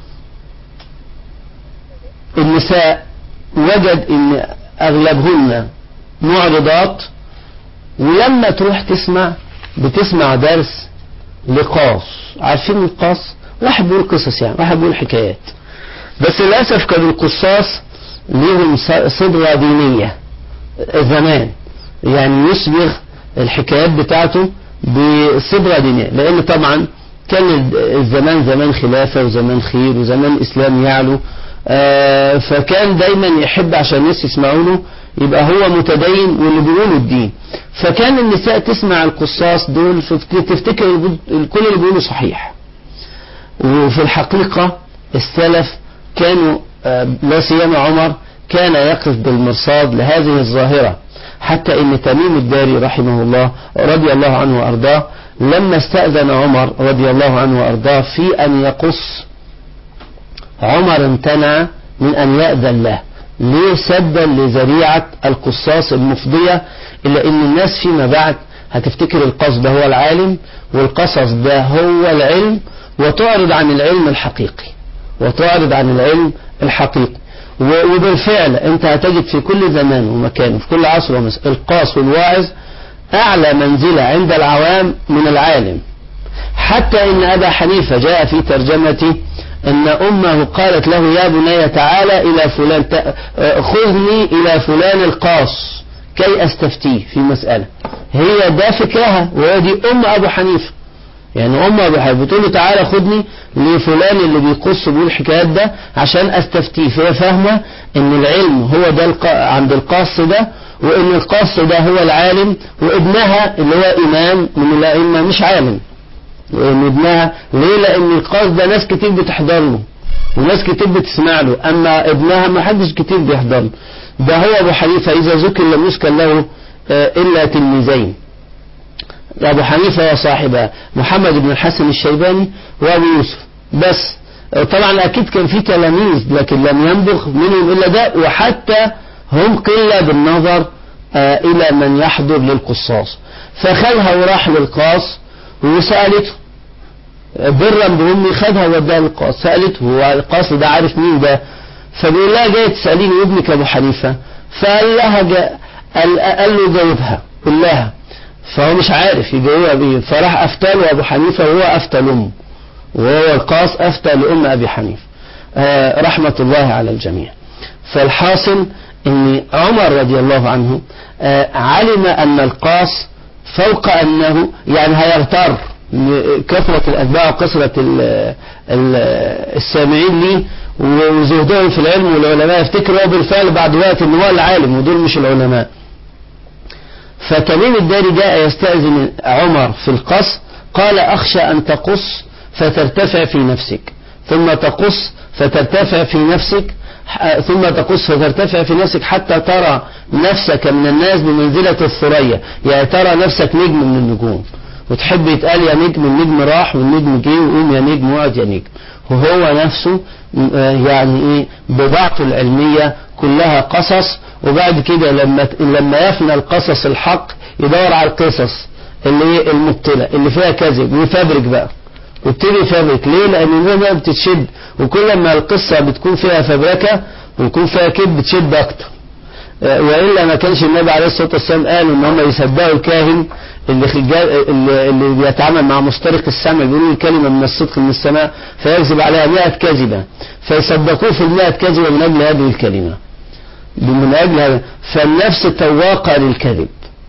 النساء وجد ان اغلبهن معرضات ولما تروح تسمع بتسمع درس لقاص عارفين القاص واحد بيقول قصص يعني واحد بيقول حكايات بس للاسف كان القصاص ليهم ص- صبغه دينيه زمان يعني يصبغ الحكايات بتاعته بصبغه دينيه لان طبعا كان الزمان زمان خلافه وزمان خير وزمان اسلام يعلو آه، فكان دايما يحب عشان الناس يسمعوا له يبقى هو متدين واللي بيقولوا الدين فكان النساء تسمع القصاص دول فت- تفتكر الب- كل اللي بيقوله صحيح وفي الحقيقة السلف كانوا آه، لا سيما عمر كان يقف بالمرصاد لهذه الظاهرة حتى ان تميم الداري رحمه الله رضي الله عنه وارضاه لما استأذن عمر رضي الله عنه وارضاه في ان يقص عمر امتنع من أن يأذن له ليه سدا لذريعة القصاص المفضية إلا أن الناس فيما بعد هتفتكر القصد ده هو العالم والقصص ده هو العلم وتعرض عن العلم الحقيقي وتعرض عن العلم الحقيقي و- وبالفعل انت هتجد في كل زمان ومكان وفي كل عصر ومس القاص والواعظ أعلى منزلة عند العوام من العالم حتى إن أبا حنيفة جاء في ترجمته أن أمه قالت له يا بني تعالى إلى فلان ت- آه، خذني إلى فلان القاص كي أستفتيه في مسألة هي ده فكرها وهي دي أم أبو حنيفة يعني أم أبو حنيفة بتقول له تعالى خدني لفلان اللي بيقص بيقول الحكايات ده عشان أستفتيه فهي فاهمة إن العلم هو ده الق... عند القاص ده وإن القاص ده هو العالم وابنها اللي هو إمام من الأئمة مش عالم وإن ابنها ليه لأن القاص ده ناس كتير بتحضر له وناس كتير بتسمع له أما ابنها ما حدش كتير بيحضر له ده هو أبو حنيفة إذا ذكر لم يذكر له آه، إلا تلميذين أبو حنيفة وصاحبه محمد بن الحسن الشيباني وأبو يوسف بس آه، طبعا أكيد كان في تلاميذ لكن لم ينبغ منهم إلا ده وحتى هم قلة بالنظر آه، إلى من يحضر للقصاص فخذها وراح للقاص وسألته برا بأمي خدها ووداها للقاص سألته هو القاص ده عارف مين ده فبيقول لها جاي تسأليني ابنك أبو حنيفة فقال لها جا قال, قال له جاوبها قول لها فهو مش عارف يجاوبها بيه فراح أفتى له أبو حنيفة وهو أفتى لأمه وهو القاص أفتى لأم أبي حنيفة آه رحمة الله على الجميع فالحاصل ان عمر رضي الله عنه آه علم ان القاص فوق انه يعني هيغتر كثرة الأتباع وكثرة ال- ال- السامعين ليه وزهدهم في العلم والعلماء يفتكروا هو بالفعل بعد وقت ان هو العالم ودول مش العلماء فتميم الداري جاء يستأذن عمر في القص قال أخشى أن تقص فترتفع في نفسك ثم تقص فترتفع في نفسك ح- ثم تقص فترتفع في نفسك حتى ترى نفسك من الناس بمنزلة الثريا يعني ترى نفسك نجم من النجوم وتحب يتقال يا نجم النجم راح والنجم جه وقوم يا نجم واقعد يا نجم وهو نفسه م- آه يعني ايه بضاعته العلمية كلها قصص وبعد كده لما ت- لما يفنى القصص الحق يدور على القصص اللي هي المبتلة اللي فيها كذب ويفبرك بقى وابتدي يفبرك ليه لان الناس بقى بتتشد وكل ما القصة بتكون فيها فبركة ويكون فيها كذب بتشد اكتر آه، والا ما كانش النبي عليه الصلاه والسلام قال ان هم يصدقوا الكاهن اللي خجال اللي, اللي بيتعامل مع مسترق السمع بيقولوا الكلمه من الصدق من السماء فيكذب عليها 100 كذبه فيصدقوه في ال 100 كذبه من اجل هذه الكلمه من اجل هذا فالنفس تواقع للكذب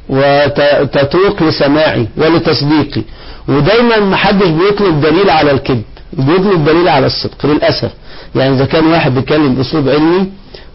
وتتوق لسماعي ولتصديقي ودايما ما حدش بيطلب دليل على الكذب بيطلب دليل على الصدق للاسف يعني اذا كان واحد بيتكلم باسلوب علمي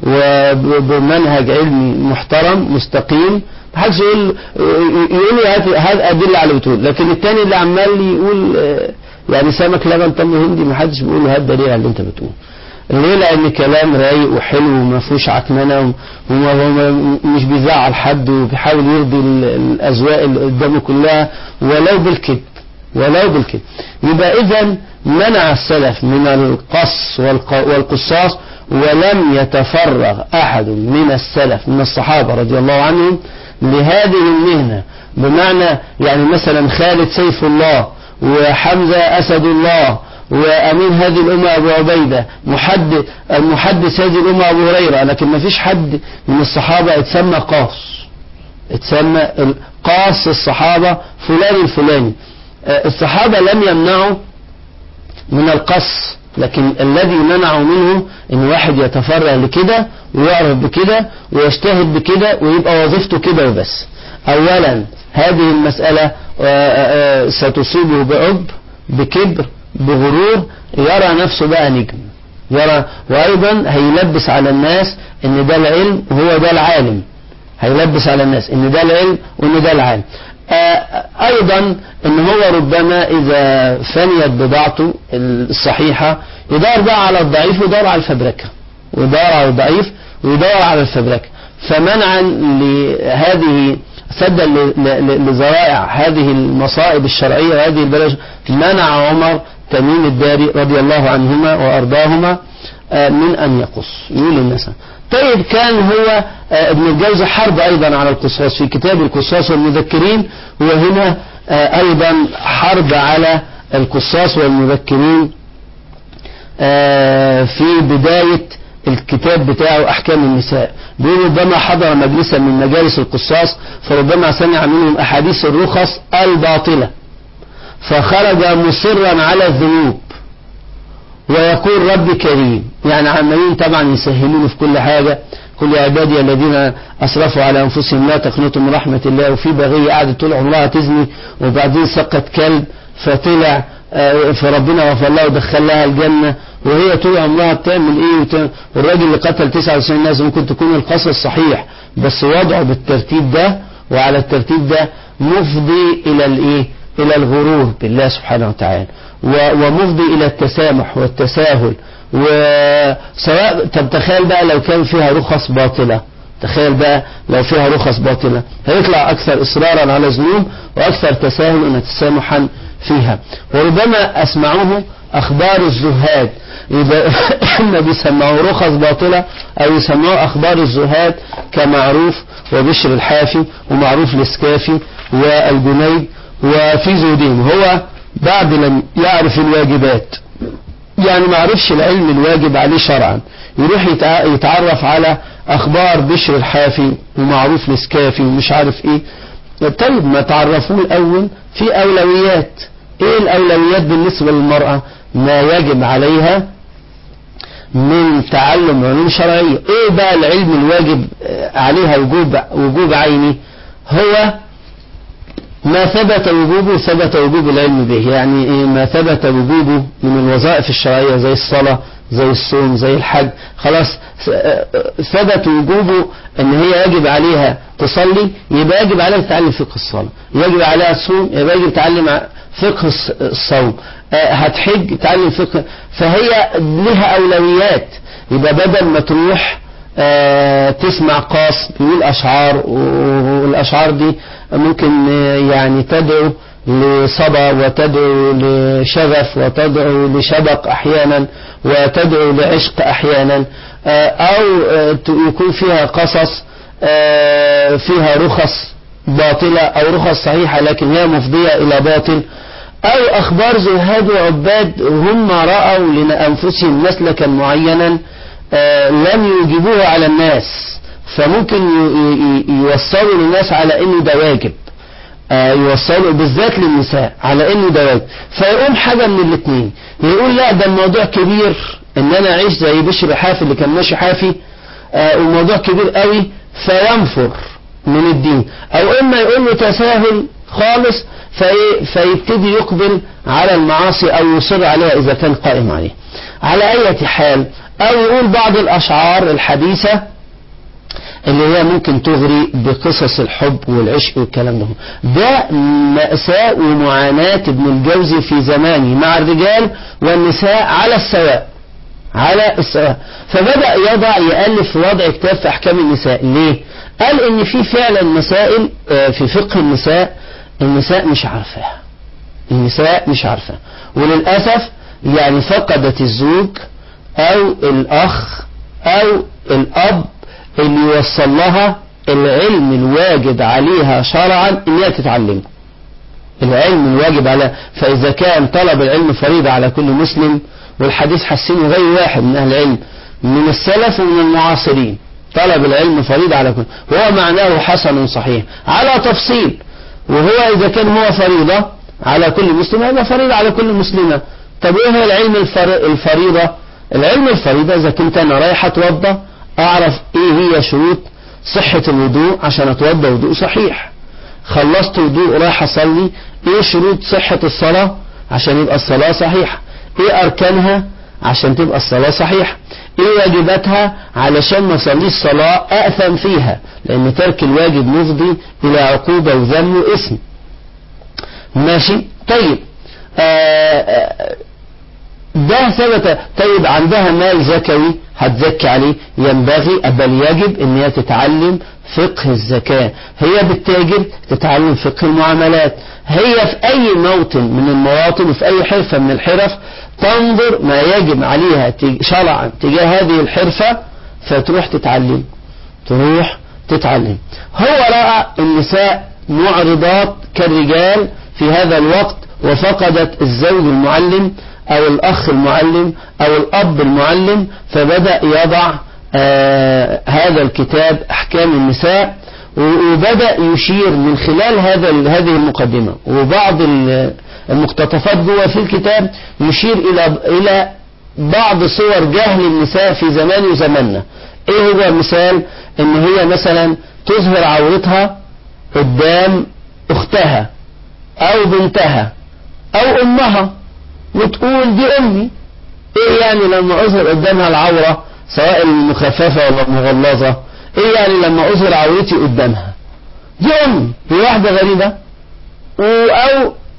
وبمنهج علمي محترم مستقيم محدش يقول يقول لي هات هات ادله على بتقول لكن التاني اللي عمال يقول آه، يعني سمك لبن تم هندي محدش بيقول له هات دليل على اللي انت بتقول ليه لان كلام رايق وحلو وما فيهوش عكننه وما وما- مش بيزعل حد وبيحاول يرضي ال- الاذواق اللي قدامه كلها ولو بالكذب ولو بالكذب يبقى اذا منع السلف من القص والق- والقصاص ولم يتفرغ احد من السلف من الصحابه رضي الله عنهم لهذه المهنه بمعنى يعني مثلا خالد سيف الله وحمزه اسد الله وامين هذه الامه ابو عبيده محدث المحدث هذه الامه ابو هريره لكن ما فيش حد من الصحابه اتسمى قاص اتسمى ال- قاص الصحابه فلان الفلاني آه، الصحابه لم يمنعوا من القص لكن الذي منعه منه ان واحد يتفرغ لكده ويعرف بكده ويجتهد بكده ويبقى وظيفته كده وبس اولا هذه المسألة آه، آه، آه، ستصيبه بعب بكبر بغرور يرى نفسه بقى نجم يرى وايضا هيلبس على الناس ان ده العلم وهو ده العالم هيلبس على الناس ان ده العلم وان ده العالم آه، ايضا ان هو ربما اذا فنيت بضاعته الصحيحة يدور بقى على الضعيف ويدور على الفبركة ويدور على الضعيف ويدور على الفبركة فمنعا لهذه سدا ل- ل- لذرائع هذه المصائب الشرعية وهذه البلاش منع عمر تميم الداري رضي الله عنهما وأرضاهما آه، من أن يقص يقول الناس طيب كان هو آه، ابن الجوزي حرب أيضا على القصاص في كتاب القصاص والمذكرين وهنا آه، أيضا حرب على القصاص والمذكرين آه، في بداية الكتاب بتاعه أحكام النساء بيقول ربما حضر مجلسا من مجالس القصاص فربما سمع منهم أحاديث الرخص الباطلة فخرج مصرا على الذنوب ويقول ربي كريم يعني عمالين طبعا يسهلون في كل حاجة كل عبادي الذين أسرفوا على أنفسهم لا تقنطوا من رحمة الله وفي بغية قعدت طول عمرها تزني وبعدين سقط كلب فطلع آه، فربنا غفر لها ودخل لها الجنة وهي طول عمرها بتعمل ايه وت... والراجل اللي قتل 99 ناس ممكن تكون القصص صحيح بس وضعه بالترتيب ده وعلى الترتيب ده مفضي الى الايه إلى الغرور بالله سبحانه وتعالى ومفضي إلى التسامح والتساهل وسواء طب تخيل بقى لو كان فيها رخص باطلة تخيل بقى لو فيها رخص باطلة هيطلع أكثر إصرارا على الذنوب وأكثر تساهلا وتسامحا فيها وربما أسمعوه أخبار الزهاد إذا إما بيسمعوا رخص باطلة أو يسمعوا أخبار الزهاد كمعروف وبشر الحافي ومعروف الاسكافي والجنيد وفي زودين هو بعد لم يعرف الواجبات يعني ما عرفش العلم الواجب عليه شرعا يروح يتعرف على أخبار بشر الحافي ومعروف الاسكافي ومش عارف إيه طيب ما تعرفوه الأول في أولويات إيه الأولويات بالنسبة للمرأة ما يجب عليها من تعلم علوم شرعية ايه بقى العلم الواجب عليها وجوب, وجوب عيني هو ما ثبت وجوبه ثبت وجوب العلم به يعني إيه ما ثبت وجوبه من الوظائف الشرعية زي الصلاة زي الصوم زي الحج خلاص ثبت وجوبه ان هي يجب عليها تصلي يبقى يجب عليها تتعلم فقه الصلاة يجب عليها تصوم يبقى يجب تعلم فقه الصوم هتحج تعلم فقه فهي لها أولويات يبقى بدل ما تروح تسمع قاص بيقول أشعار والأشعار دي ممكن يعني تدعو لصبا وتدعو لشغف وتدعو لشبق أحيانا وتدعو لعشق أحيانا أو يكون فيها قصص فيها رخص باطلة أو رخص صحيحة لكن هي مفضية إلى باطل أو أخبار زهاد وعباد هم رأوا لأنفسهم مسلكا معينا لم يوجبوه على الناس فممكن يوصلوا للناس على انه ده واجب يوصلوا بالذات للنساء على انه ده واجب فيقوم حاجة من الاثنين يقول لا ده الموضوع كبير ان انا اعيش زي بشر حافي اللي كان ماشي حافي والموضوع كبير قوي فينفر من الدين او اما يقول له تساهل خالص في فيبتدي يقبل على المعاصي او يصر عليها اذا كان قائم عليه على اي حال او يقول بعض الاشعار الحديثة اللي هي ممكن تغري بقصص الحب والعشق والكلام ده ده مأساة ومعاناة ابن الجوزي في زمانه مع الرجال والنساء على السواء على السواء فبدأ يضع يألف في وضع كتاب في أحكام النساء ليه؟ قال إن في فعلا مسائل في فقه النساء النساء مش عارفاها النساء مش عارفاها وللأسف يعني فقدت الزوج أو الأخ أو الأب اللي يوصل لها العلم الواجب عليها شرعا ان هي تتعلمه العلم الواجب على فإذا كان طلب العلم فريضة على كل مسلم والحديث حسنه غير واحد من أهل العلم من السلف ومن المعاصرين طلب العلم فريضة على كل وهو معناه حسن صحيح على تفصيل وهو إذا كان هو فريضة على كل مسلم هذا فريضة على كل مسلمة طب ايه هو العلم الفريضة العلم الفريضة إذا كنت أنا رايح أتوضى أعرف إيه هي شروط صحة الوضوء عشان أتوضى وضوء صحيح خلصت وضوء رايح أصلي إيه شروط صحة الصلاة عشان يبقى الصلاة صحيحة إيه أركانها عشان تبقى الصلاة صحيحة إيه واجباتها علشان ما أصليش صلاة أأثم فيها لأن ترك الواجب مفضي إلى عقوبة وذم وإثم ماشي طيب آآ ده ثبت طيب عندها مال زكوي هتزكي عليه ينبغي بل يجب ان هي تتعلم فقه الزكاة هي بالتاجر تتعلم فقه المعاملات هي في اي موطن من المواطن وفي اي حرفة من الحرف تنظر ما يجب عليها شرعا تجاه هذه الحرفة فتروح تتعلم تروح تتعلم هو رأى النساء معرضات كالرجال في هذا الوقت وفقدت الزوج المعلم او الاخ المعلم او الاب المعلم فبدأ يضع آه هذا الكتاب احكام النساء وبدأ يشير من خلال هذا هذه المقدمة وبعض المقتطفات جوه في الكتاب يشير الى الى بعض صور جهل النساء في زمان وزماننا ايه هو مثال ان هي مثلا تظهر عورتها قدام اختها او بنتها او امها وتقول دي امي ايه يعني لما اظهر قدامها العورة سواء المخففة ولا المغلظة ايه يعني لما اظهر عورتي قدامها دي امي هي واحدة غريبة او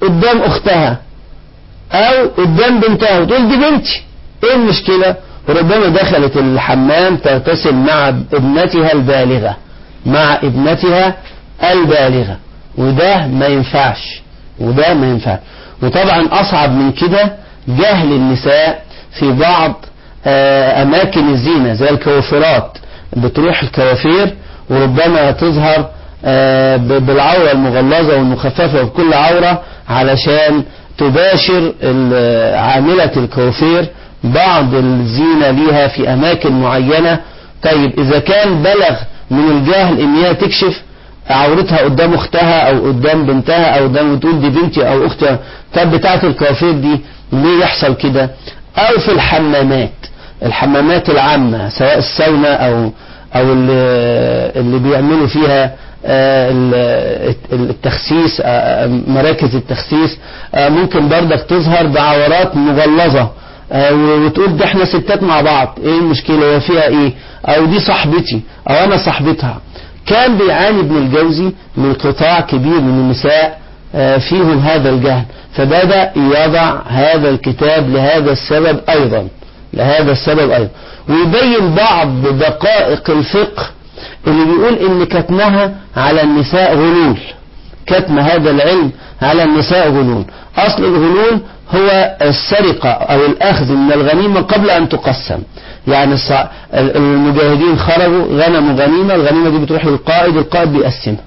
قدام أختها أو قدام بنتها وتقول دي بنتي إيه المشكلة وربما دخلت الحمام تغتسل مع ابنتها البالغة مع ابنتها البالغة وده ما ينفعش وده ما ينفعش وطبعا أصعب من كده جهل النساء في بعض آه، أماكن الزينة زي الكوافيرات بتروح الكوافير وربما تظهر آه، ب- بالعورة المغلظة والمخففة وبكل عورة علشان تباشر ال- عاملة الكوافير بعض الزينة ليها في أماكن معينة طيب إذا كان بلغ من الجهل إن هي تكشف عورتها قدام اختها او قدام بنتها او قدام وتقول دي بنتي او اختي طب بتاعه الكوافير دي ليه يحصل كده او في الحمامات الحمامات العامة سواء الساونا او او اللي, اللي بيعملوا فيها آه، ال- التخسيس آه، مراكز التخسيس آه، ممكن برضك تظهر بعورات مغلظة آه، وتقول ده احنا ستات مع بعض ايه المشكلة هو فيها ايه او دي صاحبتي او انا صاحبتها كان بيعاني ابن الجوزي من قطاع كبير من النساء آه، فيهم هذا الجهل فبدأ يضع هذا الكتاب لهذا السبب أيضا لهذا السبب أيضا ويبين بعض دقائق الفقه اللي بيقول إن كتمها على النساء غلول كتم هذا العلم على النساء غلول أصل الغلول هو السرقة أو الأخذ من الغنيمة قبل أن تقسم يعني الص- المجاهدين خرجوا غنموا غنيمة الغنيمة دي بتروح للقائد القائد بيقسمها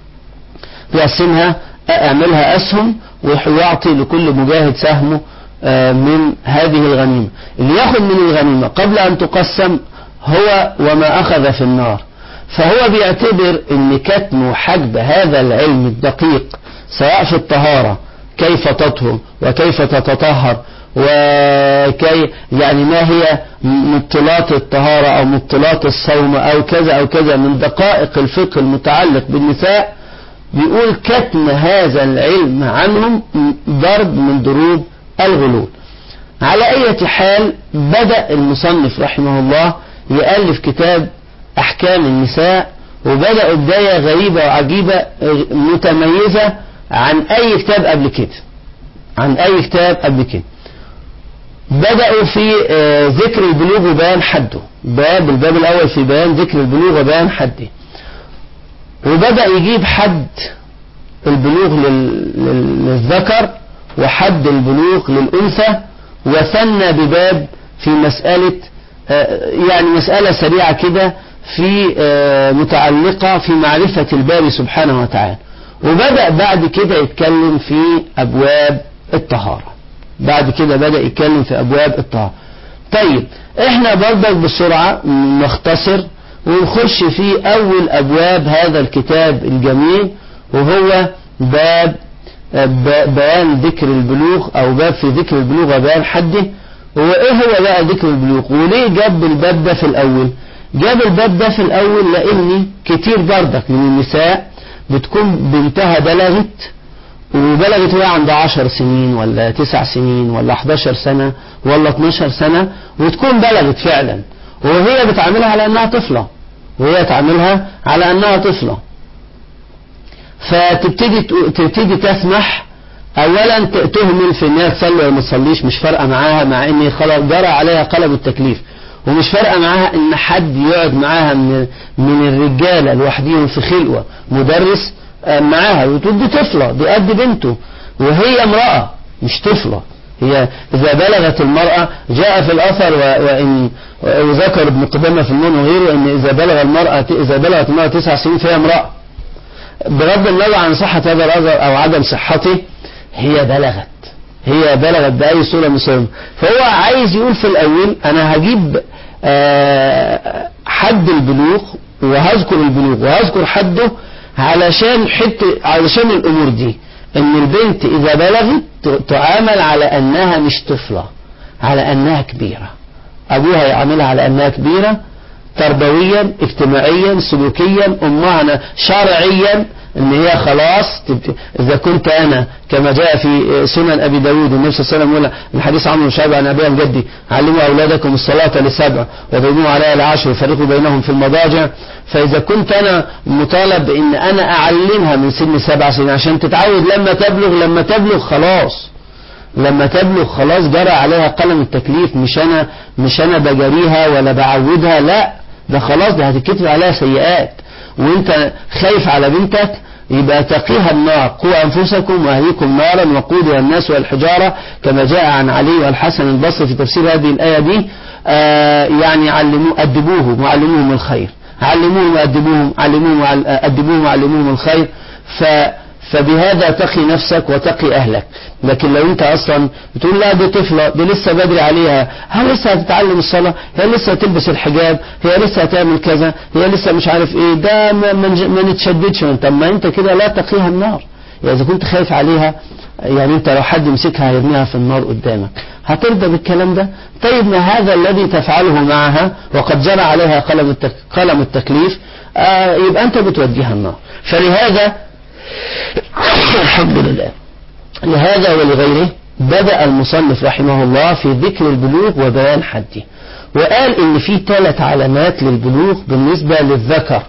بيقسمها اعملها أسهم ويعطي لكل مجاهد سهمه آه، من هذه الغنيمة اللي ياخذ من الغنيمة قبل أن تقسم هو وما أخذ في النار فهو بيعتبر ان كتم وحجب هذا العلم الدقيق سواء في الطهارة كيف تطهر وكيف تتطهر وكي يعني ما هي مبطلات الطهارة او مبطلات الصوم او كذا او كذا من دقائق الفقه المتعلق بالنساء بيقول كتم هذا العلم عنهم ضرب من ضروب الغلول على أي حال بدأ المصنف رحمه الله يألف كتاب أحكام النساء وبدأ بداية غريبة وعجيبة متميزة عن أي كتاب قبل كده عن أي كتاب قبل كده بدأوا في آه، ذكر البلوغ وبيان حده باب الباب الأول في بيان ذكر البلوغ وبيان حده وبدأ يجيب حد البلوغ لل- لل- للذكر وحد البلوغ للأنثى وثنى بباب في مسألة آه، يعني مسألة سريعة كده في آه، متعلقة في معرفة الباري سبحانه وتعالى وبدأ بعد كده يتكلم في أبواب الطهارة بعد كده بدأ يتكلم في أبواب الطهارة طيب احنا برضك بسرعة نختصر ونخش في أول أبواب هذا الكتاب الجميل وهو باب ب- بيان ذكر البلوغ أو باب في ذكر البلوغ وبيان حده وإيه هو بقى ذكر البلوغ وليه جاب الباب ده في الأول جاب الباب ده في الأول لأن كتير برضك من النساء بتكون بنتها بلغت وبلغت وهي عندها 10 سنين ولا 9 سنين ولا 11 سنة ولا 12 سنة وتكون بلغت فعلا وهي بتعاملها على أنها طفلة وهي تعاملها على أنها طفلة فتبتدي تبتدي تسمح اولا ت- تهمل في انها تصلي ولا ما تصليش مش فارقه معاها مع ان خلاص جرى عليها قلم التكليف ومش فارقه معاها ان حد يقعد معاها من من الرجاله لوحديهم في خلوه مدرس آه، معاها وتقول دي طفله دي قد بنته وهي امراه مش طفله هي إذا بلغت المرأة جاء في الأثر و- وإن وذكر ابن قدامة في المنى وغيره أن إذا بلغ المرأة إذا بلغت المرأة تسع سنين فهي امرأة بغض النظر عن صحة هذا الأثر أو عدم صحته هي بلغت هي بلغت بأي صورة من الصور فهو عايز يقول في الأول أنا هجيب آه، حد البلوغ وهذكر البلوغ وهذكر حده علشان حتة علشان الأمور دي إن البنت إذا بلغت ت- تعامل على أنها مش طفلة على أنها كبيرة أبوها يعاملها على أنها كبيرة تربويا اجتماعيا سلوكيا أمها شرعيا ان هي خلاص تبت... اذا كنت انا كما جاء في سنن ابي داود النبي صلى الله عليه وسلم يقول الحديث عمرو بن شعيب عن ابي عن جدي علموا اولادكم الصلاه لسبع وضربوا عليها العشر وفرقوا بينهم في المضاجع فاذا كنت انا مطالب ان انا اعلمها من سن سبع سنين عشان تتعود لما تبلغ لما تبلغ خلاص لما تبلغ خلاص جرى عليها قلم التكليف مش انا مش انا بجريها ولا بعودها لا ده خلاص ده هتتكتب عليها سيئات وانت خايف على بنتك يبقى تقيها النار قوا أنفسكم وأهليكم نارا وقودها الناس والحجارة كما جاء عن علي والحسن البصري في تفسير هذه الآية دي آه يعني علموا أدبوهم وعلموهم الخير علموهم وأدبوهم علموهم وعل- أدبوهم وعلموهم الخير ف فبهذا تقي نفسك وتقي أهلك لكن لو أنت أصلا بتقول لا دي طفلة دي لسه بدري عليها هل لسه هتتعلم الصلاة هي لسه هتلبس الحجاب هي لسه هتعمل كذا هي لسه مش عارف ايه ده ما, ما نج- ما نتشددش طب ما انت كده لا تقيها النار يعني إذا كنت خايف عليها يعني انت لو حد مسكها هيرميها في النار قدامك هترضى بالكلام ده طيب ما هذا الذي تفعله معها وقد جرى عليها قلم التك... قلم التكليف آه يبقى انت بتوديها النار فلهذا الحمد لله لهذا ولغيره بدأ المصنف رحمه الله في ذكر البلوغ وبيان حده وقال ان في ثلاث علامات للبلوغ بالنسبة للذكر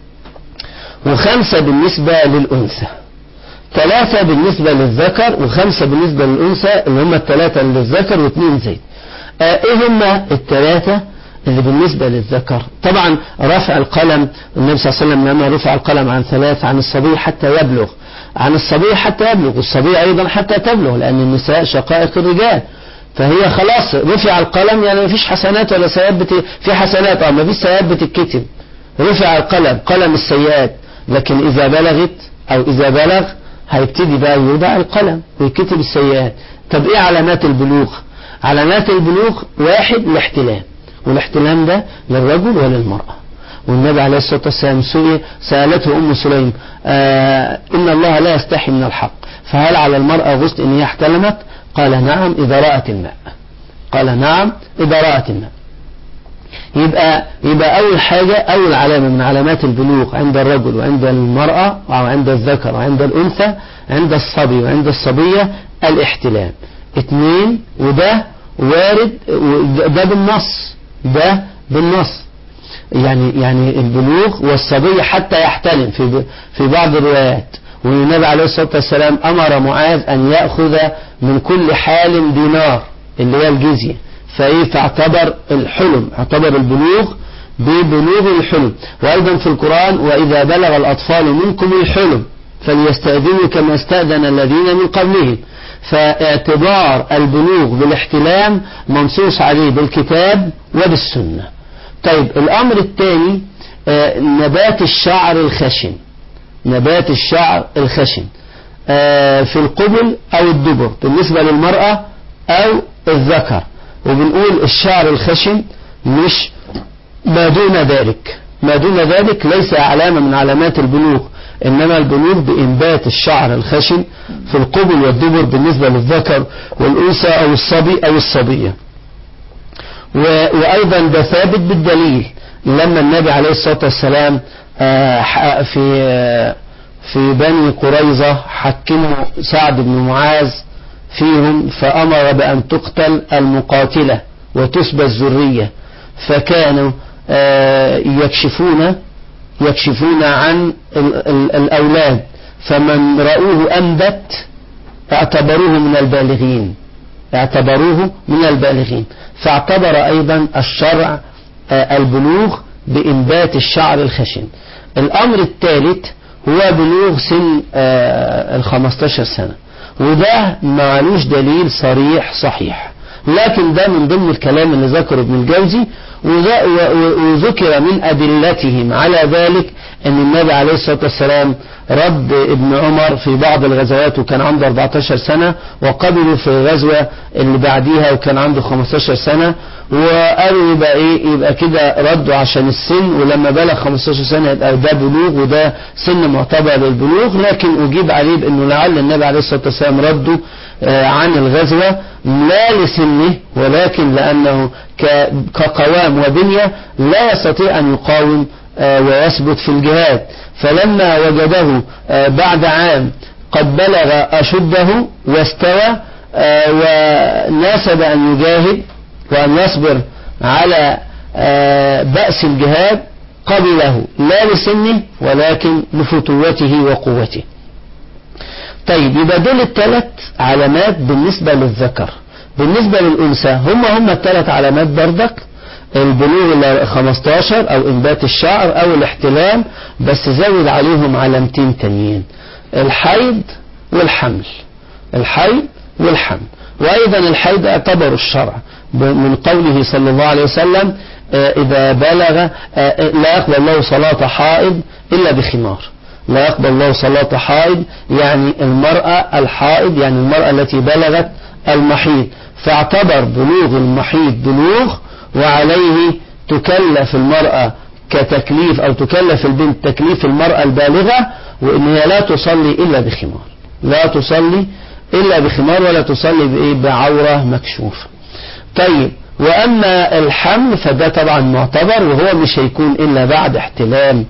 وخمسة بالنسبة للأنثى ثلاثة بالنسبة للذكر وخمسة بالنسبة للأنثى اللي هم الثلاثة اللي للذكر واثنين زي آه ايه هم الثلاثة اللي بالنسبة للذكر طبعا رفع القلم النبي صلى الله عليه وسلم لما رفع القلم عن ثلاث عن الصبي حتى يبلغ عن الصبي حتى يبلغ والصبي أيضا حتى تبلغ لأن النساء شقائق الرجال فهي خلاص رفع القلم يعني ما فيش حسنات ولا سيئات بت... في حسنات اه ما فيش سيئات بتتكتب رفع القلم قلم السيئات لكن إذا بلغت أو إذا بلغ هيبتدي بقى يوضع القلم ويكتب السيئات طب إيه علامات البلوغ علامات البلوغ واحد الاحتلام والاحتلام ده للرجل وللمرأة والنبي عليه الصلاة والسلام سئل سألته أم سليم آه إن الله لا يستحي من الحق فهل على المرأة غسل إن هي احتلمت قال نعم إذا رأت الماء قال نعم إذا رأت الماء يبقى يبقى أول حاجة أول علامة من علامات البلوغ عند الرجل وعند المرأة أو عند الذكر وعند الأنثى عند الصبي وعند الصبية الاحتلام اثنين وده وارد ده بالنص ده بالنص يعني يعني البلوغ والصبي حتى يحتلم في في بعض الروايات والنبي عليه الصلاة والسلام أمر معاذ أن يأخذ من كل حال دينار اللي هي الجزية فإيه فاعتبر الحلم اعتبر البلوغ ببلوغ الحلم وأيضا في القرآن وإذا بلغ الأطفال منكم الحلم فليستأذنوا كما استأذن الذين من قبلهم فاعتبار البلوغ بالاحتلام منصوص عليه بالكتاب وبالسنة طيب الأمر الثاني آه نبات الشعر الخشن نبات الشعر الخشن آه في القبل أو الدبر بالنسبة للمرأة أو الذكر وبنقول الشعر الخشن مش ما دون ذلك ما دون ذلك ليس علامة من علامات البلوغ إنما البلوغ بإنبات الشعر الخشن في القبل والدبر بالنسبة للذكر والأنثى أو الصبي أو الصبية وأيضا ده ثابت بالدليل لما النبي عليه الصلاة والسلام في في بني قريظة حكموا سعد بن معاذ فيهم فأمر بأن تقتل المقاتلة وتسبى الذرية فكانوا يكشفون يكشفون عن الأولاد فمن رأوه أنبت اعتبروه من البالغين اعتبروه من البالغين فاعتبر أيضا الشرع البلوغ بإنبات الشعر الخشن الأمر الثالث هو بلوغ سن الخمستاشر سنة وده معلوش دليل صريح صحيح لكن ده من ضمن الكلام اللي ذكره ابن الجوزي وذكر من أدلتهم على ذلك أن النبي عليه الصلاة والسلام رد ابن عمر في بعض الغزوات وكان عنده 14 سنة وقبله في الغزوة اللي بعديها وكان عنده 15 سنة وقالوا يبقى ايه يبقى كده ردوا عشان السن ولما بلغ 15 سنة يبقى ده بلوغ وده سن معتبر للبلوغ لكن أجيب عليه بأنه لعل النبي عليه الصلاة والسلام رده عن الغزوة لا لسنه ولكن لأنه كقوام وبنية لا يستطيع أن يقاوم ويثبت في الجهاد فلما وجده بعد عام قد بلغ أشده واستوى وناسب أن يجاهد وأن يصبر على بأس الجهاد قبله لا لسنه ولكن لفتوته وقوته طيب يبقى دول الثلاث علامات بالنسبة للذكر بالنسبة للأنثى هم هم الثلاث علامات بردك البلوغ ال 15 أو إنبات الشعر أو الاحتلام بس زود عليهم علامتين تانيين الحيض والحمل الحيض والحمل وأيضا الحيض اعتبر الشرع من قوله صلى الله عليه وسلم إذا بلغ لا يقبل الله صلاة حائض إلا بخمار لا يقبل الله صلاة حائض يعني المرأة الحائض يعني المرأة التي بلغت المحيض فاعتبر بلوغ المحيض بلوغ وعليه تكلف المرأة كتكليف أو تكلف البنت تكليف المرأة البالغة وإن هي لا تصلي إلا بخمار لا تصلي إلا بخمار ولا تصلي بإيه بعورة مكشوفة طيب وأما الحمل فده طبعا معتبر وهو مش هيكون إلا بعد احتلام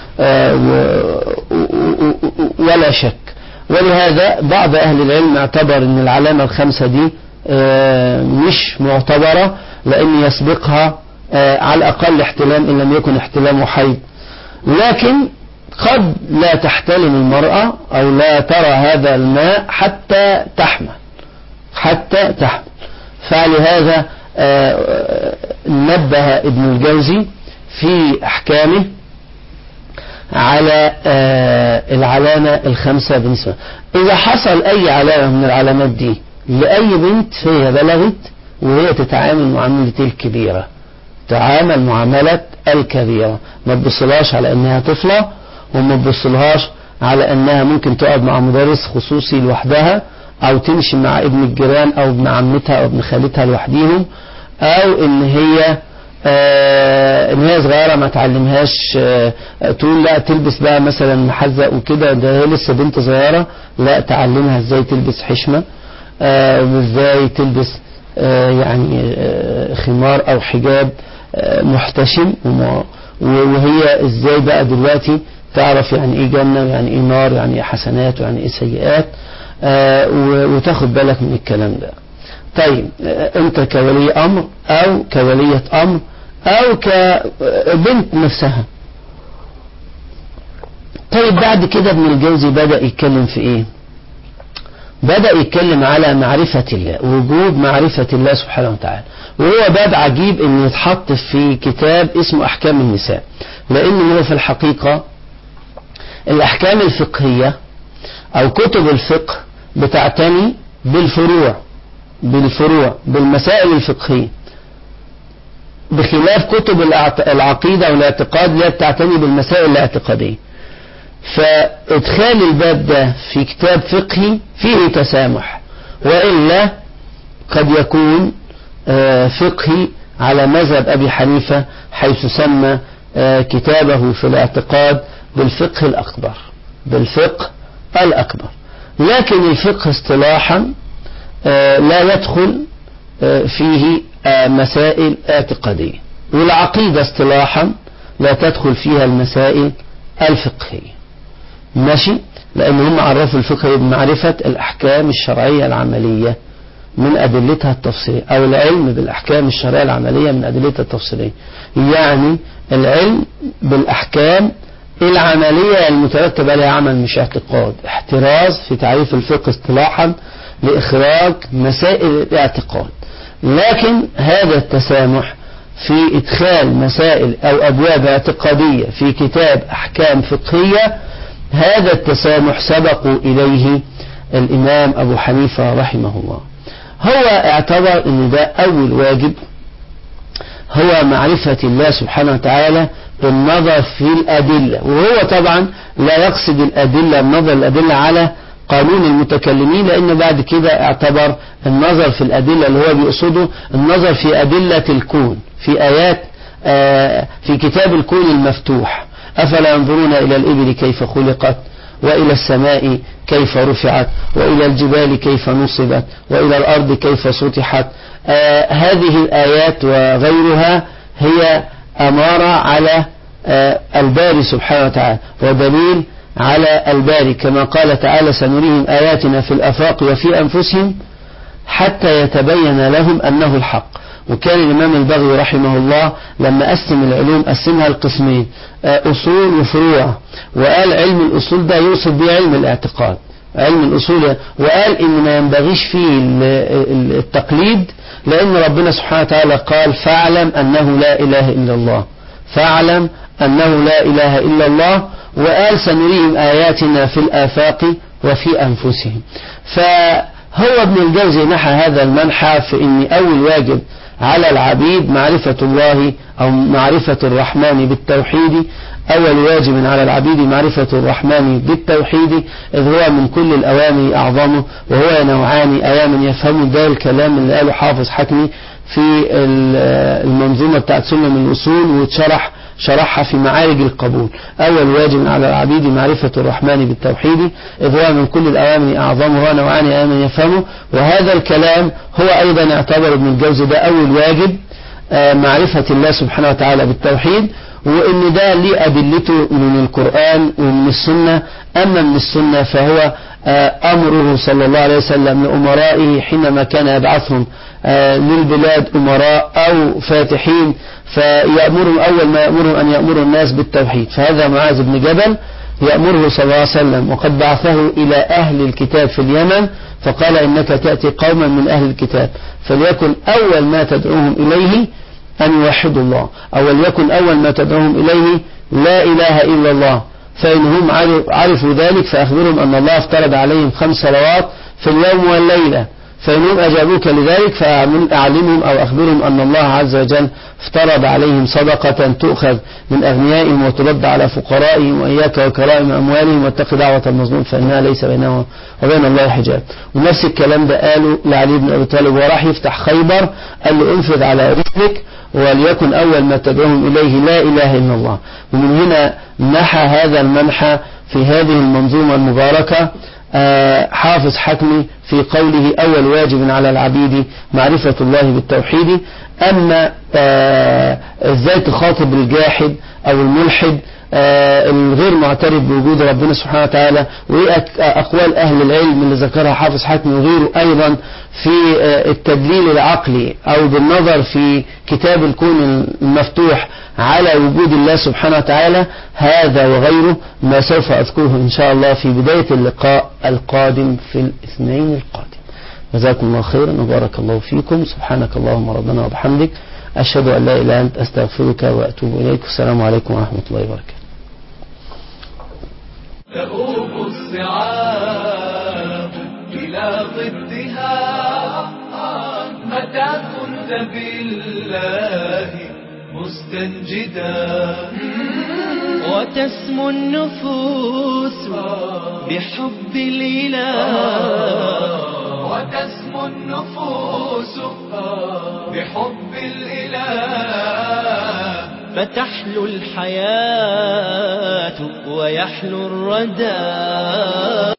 ولا شك ولهذا بعض أهل العلم اعتبر أن العلامة الخمسة دي مش معتبرة لأن يسبقها على الأقل احتلام إن لم يكن احتلام حيض لكن قد لا تحتلم المرأة أو لا ترى هذا الماء حتى تحمل حتى تحمل فلهذا نبه ابن الجوزي في أحكامه على العلامة الخمسة بالنسبة إذا حصل أي علامة من العلامات دي لأي بنت فهي بلغت وهي تتعامل معاملة الكبيرة تعامل معاملة الكبيرة ما تبصلهاش على أنها طفلة وما تبصلهاش على أنها ممكن تقعد مع مدرس خصوصي لوحدها أو تمشي مع ابن الجيران أو ابن عمتها أو ابن خالتها لوحديهم أو إن هي آه ان هي صغيرة ما تعلمهاش آه تقول لا تلبس بقى مثلا محزق وكده ده هي لسه بنت صغيرة لا تعلمها ازاي تلبس حشمة آه وازاي تلبس يعني خمار او حجاب محتشم وهي ازاي بقى دلوقتي تعرف يعني ايه جنة ويعني ايه نار يعني ايه حسنات ويعني ايه سيئات وتاخد بالك من الكلام ده طيب انت كولي امر او كولية امر او كبنت نفسها طيب بعد كده ابن الجوزي بدأ يتكلم في ايه بدأ يتكلم على معرفة الله وجوب معرفة الله سبحانه وتعالى وهو باب عجيب ان يتحط في كتاب اسمه احكام النساء لان هو في الحقيقة الاحكام الفقهية او كتب الفقه بتعتني بالفروع بالفروع بالمسائل الفقهية بخلاف كتب العقيدة والاعتقاد لا تعتني بالمسائل الاعتقادية فادخال الباب ده في كتاب فقهي فيه تسامح وإلا قد يكون فقهي على مذهب أبي حنيفة حيث سمى كتابه في الاعتقاد بالفقه الأكبر بالفقه الأكبر لكن الفقه اصطلاحا لا يدخل فيه مسائل اعتقادية والعقيدة اصطلاحا لا تدخل فيها المسائل الفقهية ماشي لأن هم عرفوا الفقه بمعرفة الأحكام الشرعية العملية من أدلتها التفصيلية أو العلم بالأحكام الشرعية العملية من أدلتها التفصيلية يعني العلم بالأحكام العملية المترتب عليها عمل مش اعتقاد احتراز في تعريف الفقه اصطلاحا لإخراج مسائل الاعتقاد لكن هذا التسامح في إدخال مسائل أو أبواب اعتقادية في كتاب أحكام فقهية هذا التسامح سبقوا إليه الإمام أبو حنيفة رحمه الله هو اعتبر أن ده أول واجب هو معرفة الله سبحانه وتعالى بالنظر في الأدلة وهو طبعا لا يقصد الأدلة النظر الأدلة على قانون المتكلمين لأن بعد كده اعتبر النظر في الأدلة اللي هو بيقصده النظر في أدلة الكون في آيات في كتاب الكون المفتوح أفلا ينظرون إلى الإبل كيف خلقت وإلى السماء كيف رفعت وإلى الجبال كيف نصبت وإلى الأرض كيف سطحت هذه الآيات وغيرها هي أمارة على آه، الباري سبحانه وتعالى ودليل على الباري كما قال تعالى سنريهم آياتنا في الأفاق وفي أنفسهم حتى يتبين لهم أنه الحق وكان الإمام البغوي رحمه الله لما قسم العلوم قسمها القسمين آه، أصول وفروع وقال علم الأصول ده يقصد به علم الاعتقاد علم الأصول وقال إن ما ينبغيش فيه ال- ال- التقليد لأن ربنا سبحانه وتعالى قال فاعلم أنه لا إله إلا الله فاعلم أنه لا إله إلا الله وقال سنريهم آياتنا في الآفاق وفي أنفسهم فهو ابن الجوزي نحى هذا المنحى في أن أول واجب على العبيد معرفة الله أو معرفة الرحمن بالتوحيد أول واجب على العبيد معرفة الرحمن بالتوحيد إذ هو من كل الأوامر أعظمه وهو نوعان أيام يفهم ده الكلام اللي قاله حافظ حكمي في ال- المنظومة بتاعت سلم الأصول واتشرح شرحها في معارج القبول أول واجب على العبيد معرفة الرحمن بالتوحيد إذ هو من كل الأوامر أعظم وهو نوعان أيام يفهمه وهذا الكلام هو أيضا اعتبر ابن الجوزي ده أول واجب آه، معرفة الله سبحانه وتعالى بالتوحيد وإن ده ليه أدلته من القرآن ومن السنة أما من السنة فهو آه، أمره صلى الله عليه وسلم لأمرائه حينما كان يبعثهم آه، للبلاد أمراء أو فاتحين فيأمرهم أول ما يأمرهم أن يأمروا الناس بالتوحيد فهذا معاذ بن جبل يأمره صلى الله عليه وسلم وقد بعثه إلى أهل الكتاب في اليمن فقال إنك تأتي قوما من أهل الكتاب فليكن أول ما تدعوهم إليه أن يوحدوا الله أو وليكن أول ما تدعوهم إليه لا إله إلا الله فإن هم عرف- عرفوا ذلك فأخبرهم أن الله افترض عليهم خمس صلوات في اليوم والليلة فإنهم أجابوك لذلك فأعلمهم أو أخبرهم أن الله عز وجل افترض عليهم صدقة تؤخذ من أغنيائهم وترد على فقرائهم وإياك وكرائم أموالهم واتق دعوة المظلوم فإنها ليس بينه وبين الله حجاب ونفس الكلام ده قاله لعلي بن أبي طالب وراح يفتح خيبر قال له انفذ على رسلك وليكن أول ما تدعوهم إليه لا إله إلا الله ومن هنا نحى هذا المنحى في هذه المنظومة المباركة آه، حافظ حكمي في قوله أول واجب على العبيد معرفة الله بالتوحيد أما آه، ازاي تخاطب الجاحد أو الملحد آه، الغير معترف بوجود ربنا سبحانه وتعالى وإيه أك- أقوال أهل العلم اللي ذكرها حافظ حكمي وغيره أيضا في آه، التدليل العقلي أو بالنظر في كتاب الكون المفتوح على وجود الله سبحانه وتعالى هذا وغيره ما سوف أذكره إن شاء الله في بداية اللقاء القادم في الاثنين القادم جزاكم الله خيرا وبارك الله فيكم سبحانك اللهم ربنا وبحمدك أشهد أن لا إله إلا أنت أستغفرك وأتوب إليك والسلام عليكم ورحمة الله وبركاته تؤوب الصعاب إلى ضدها متى كنت بالله مستنجدا وتسمو النفوس بحب الإله وتسمو النفوس بحب الإله فتحلو الحياة ويحلو الردى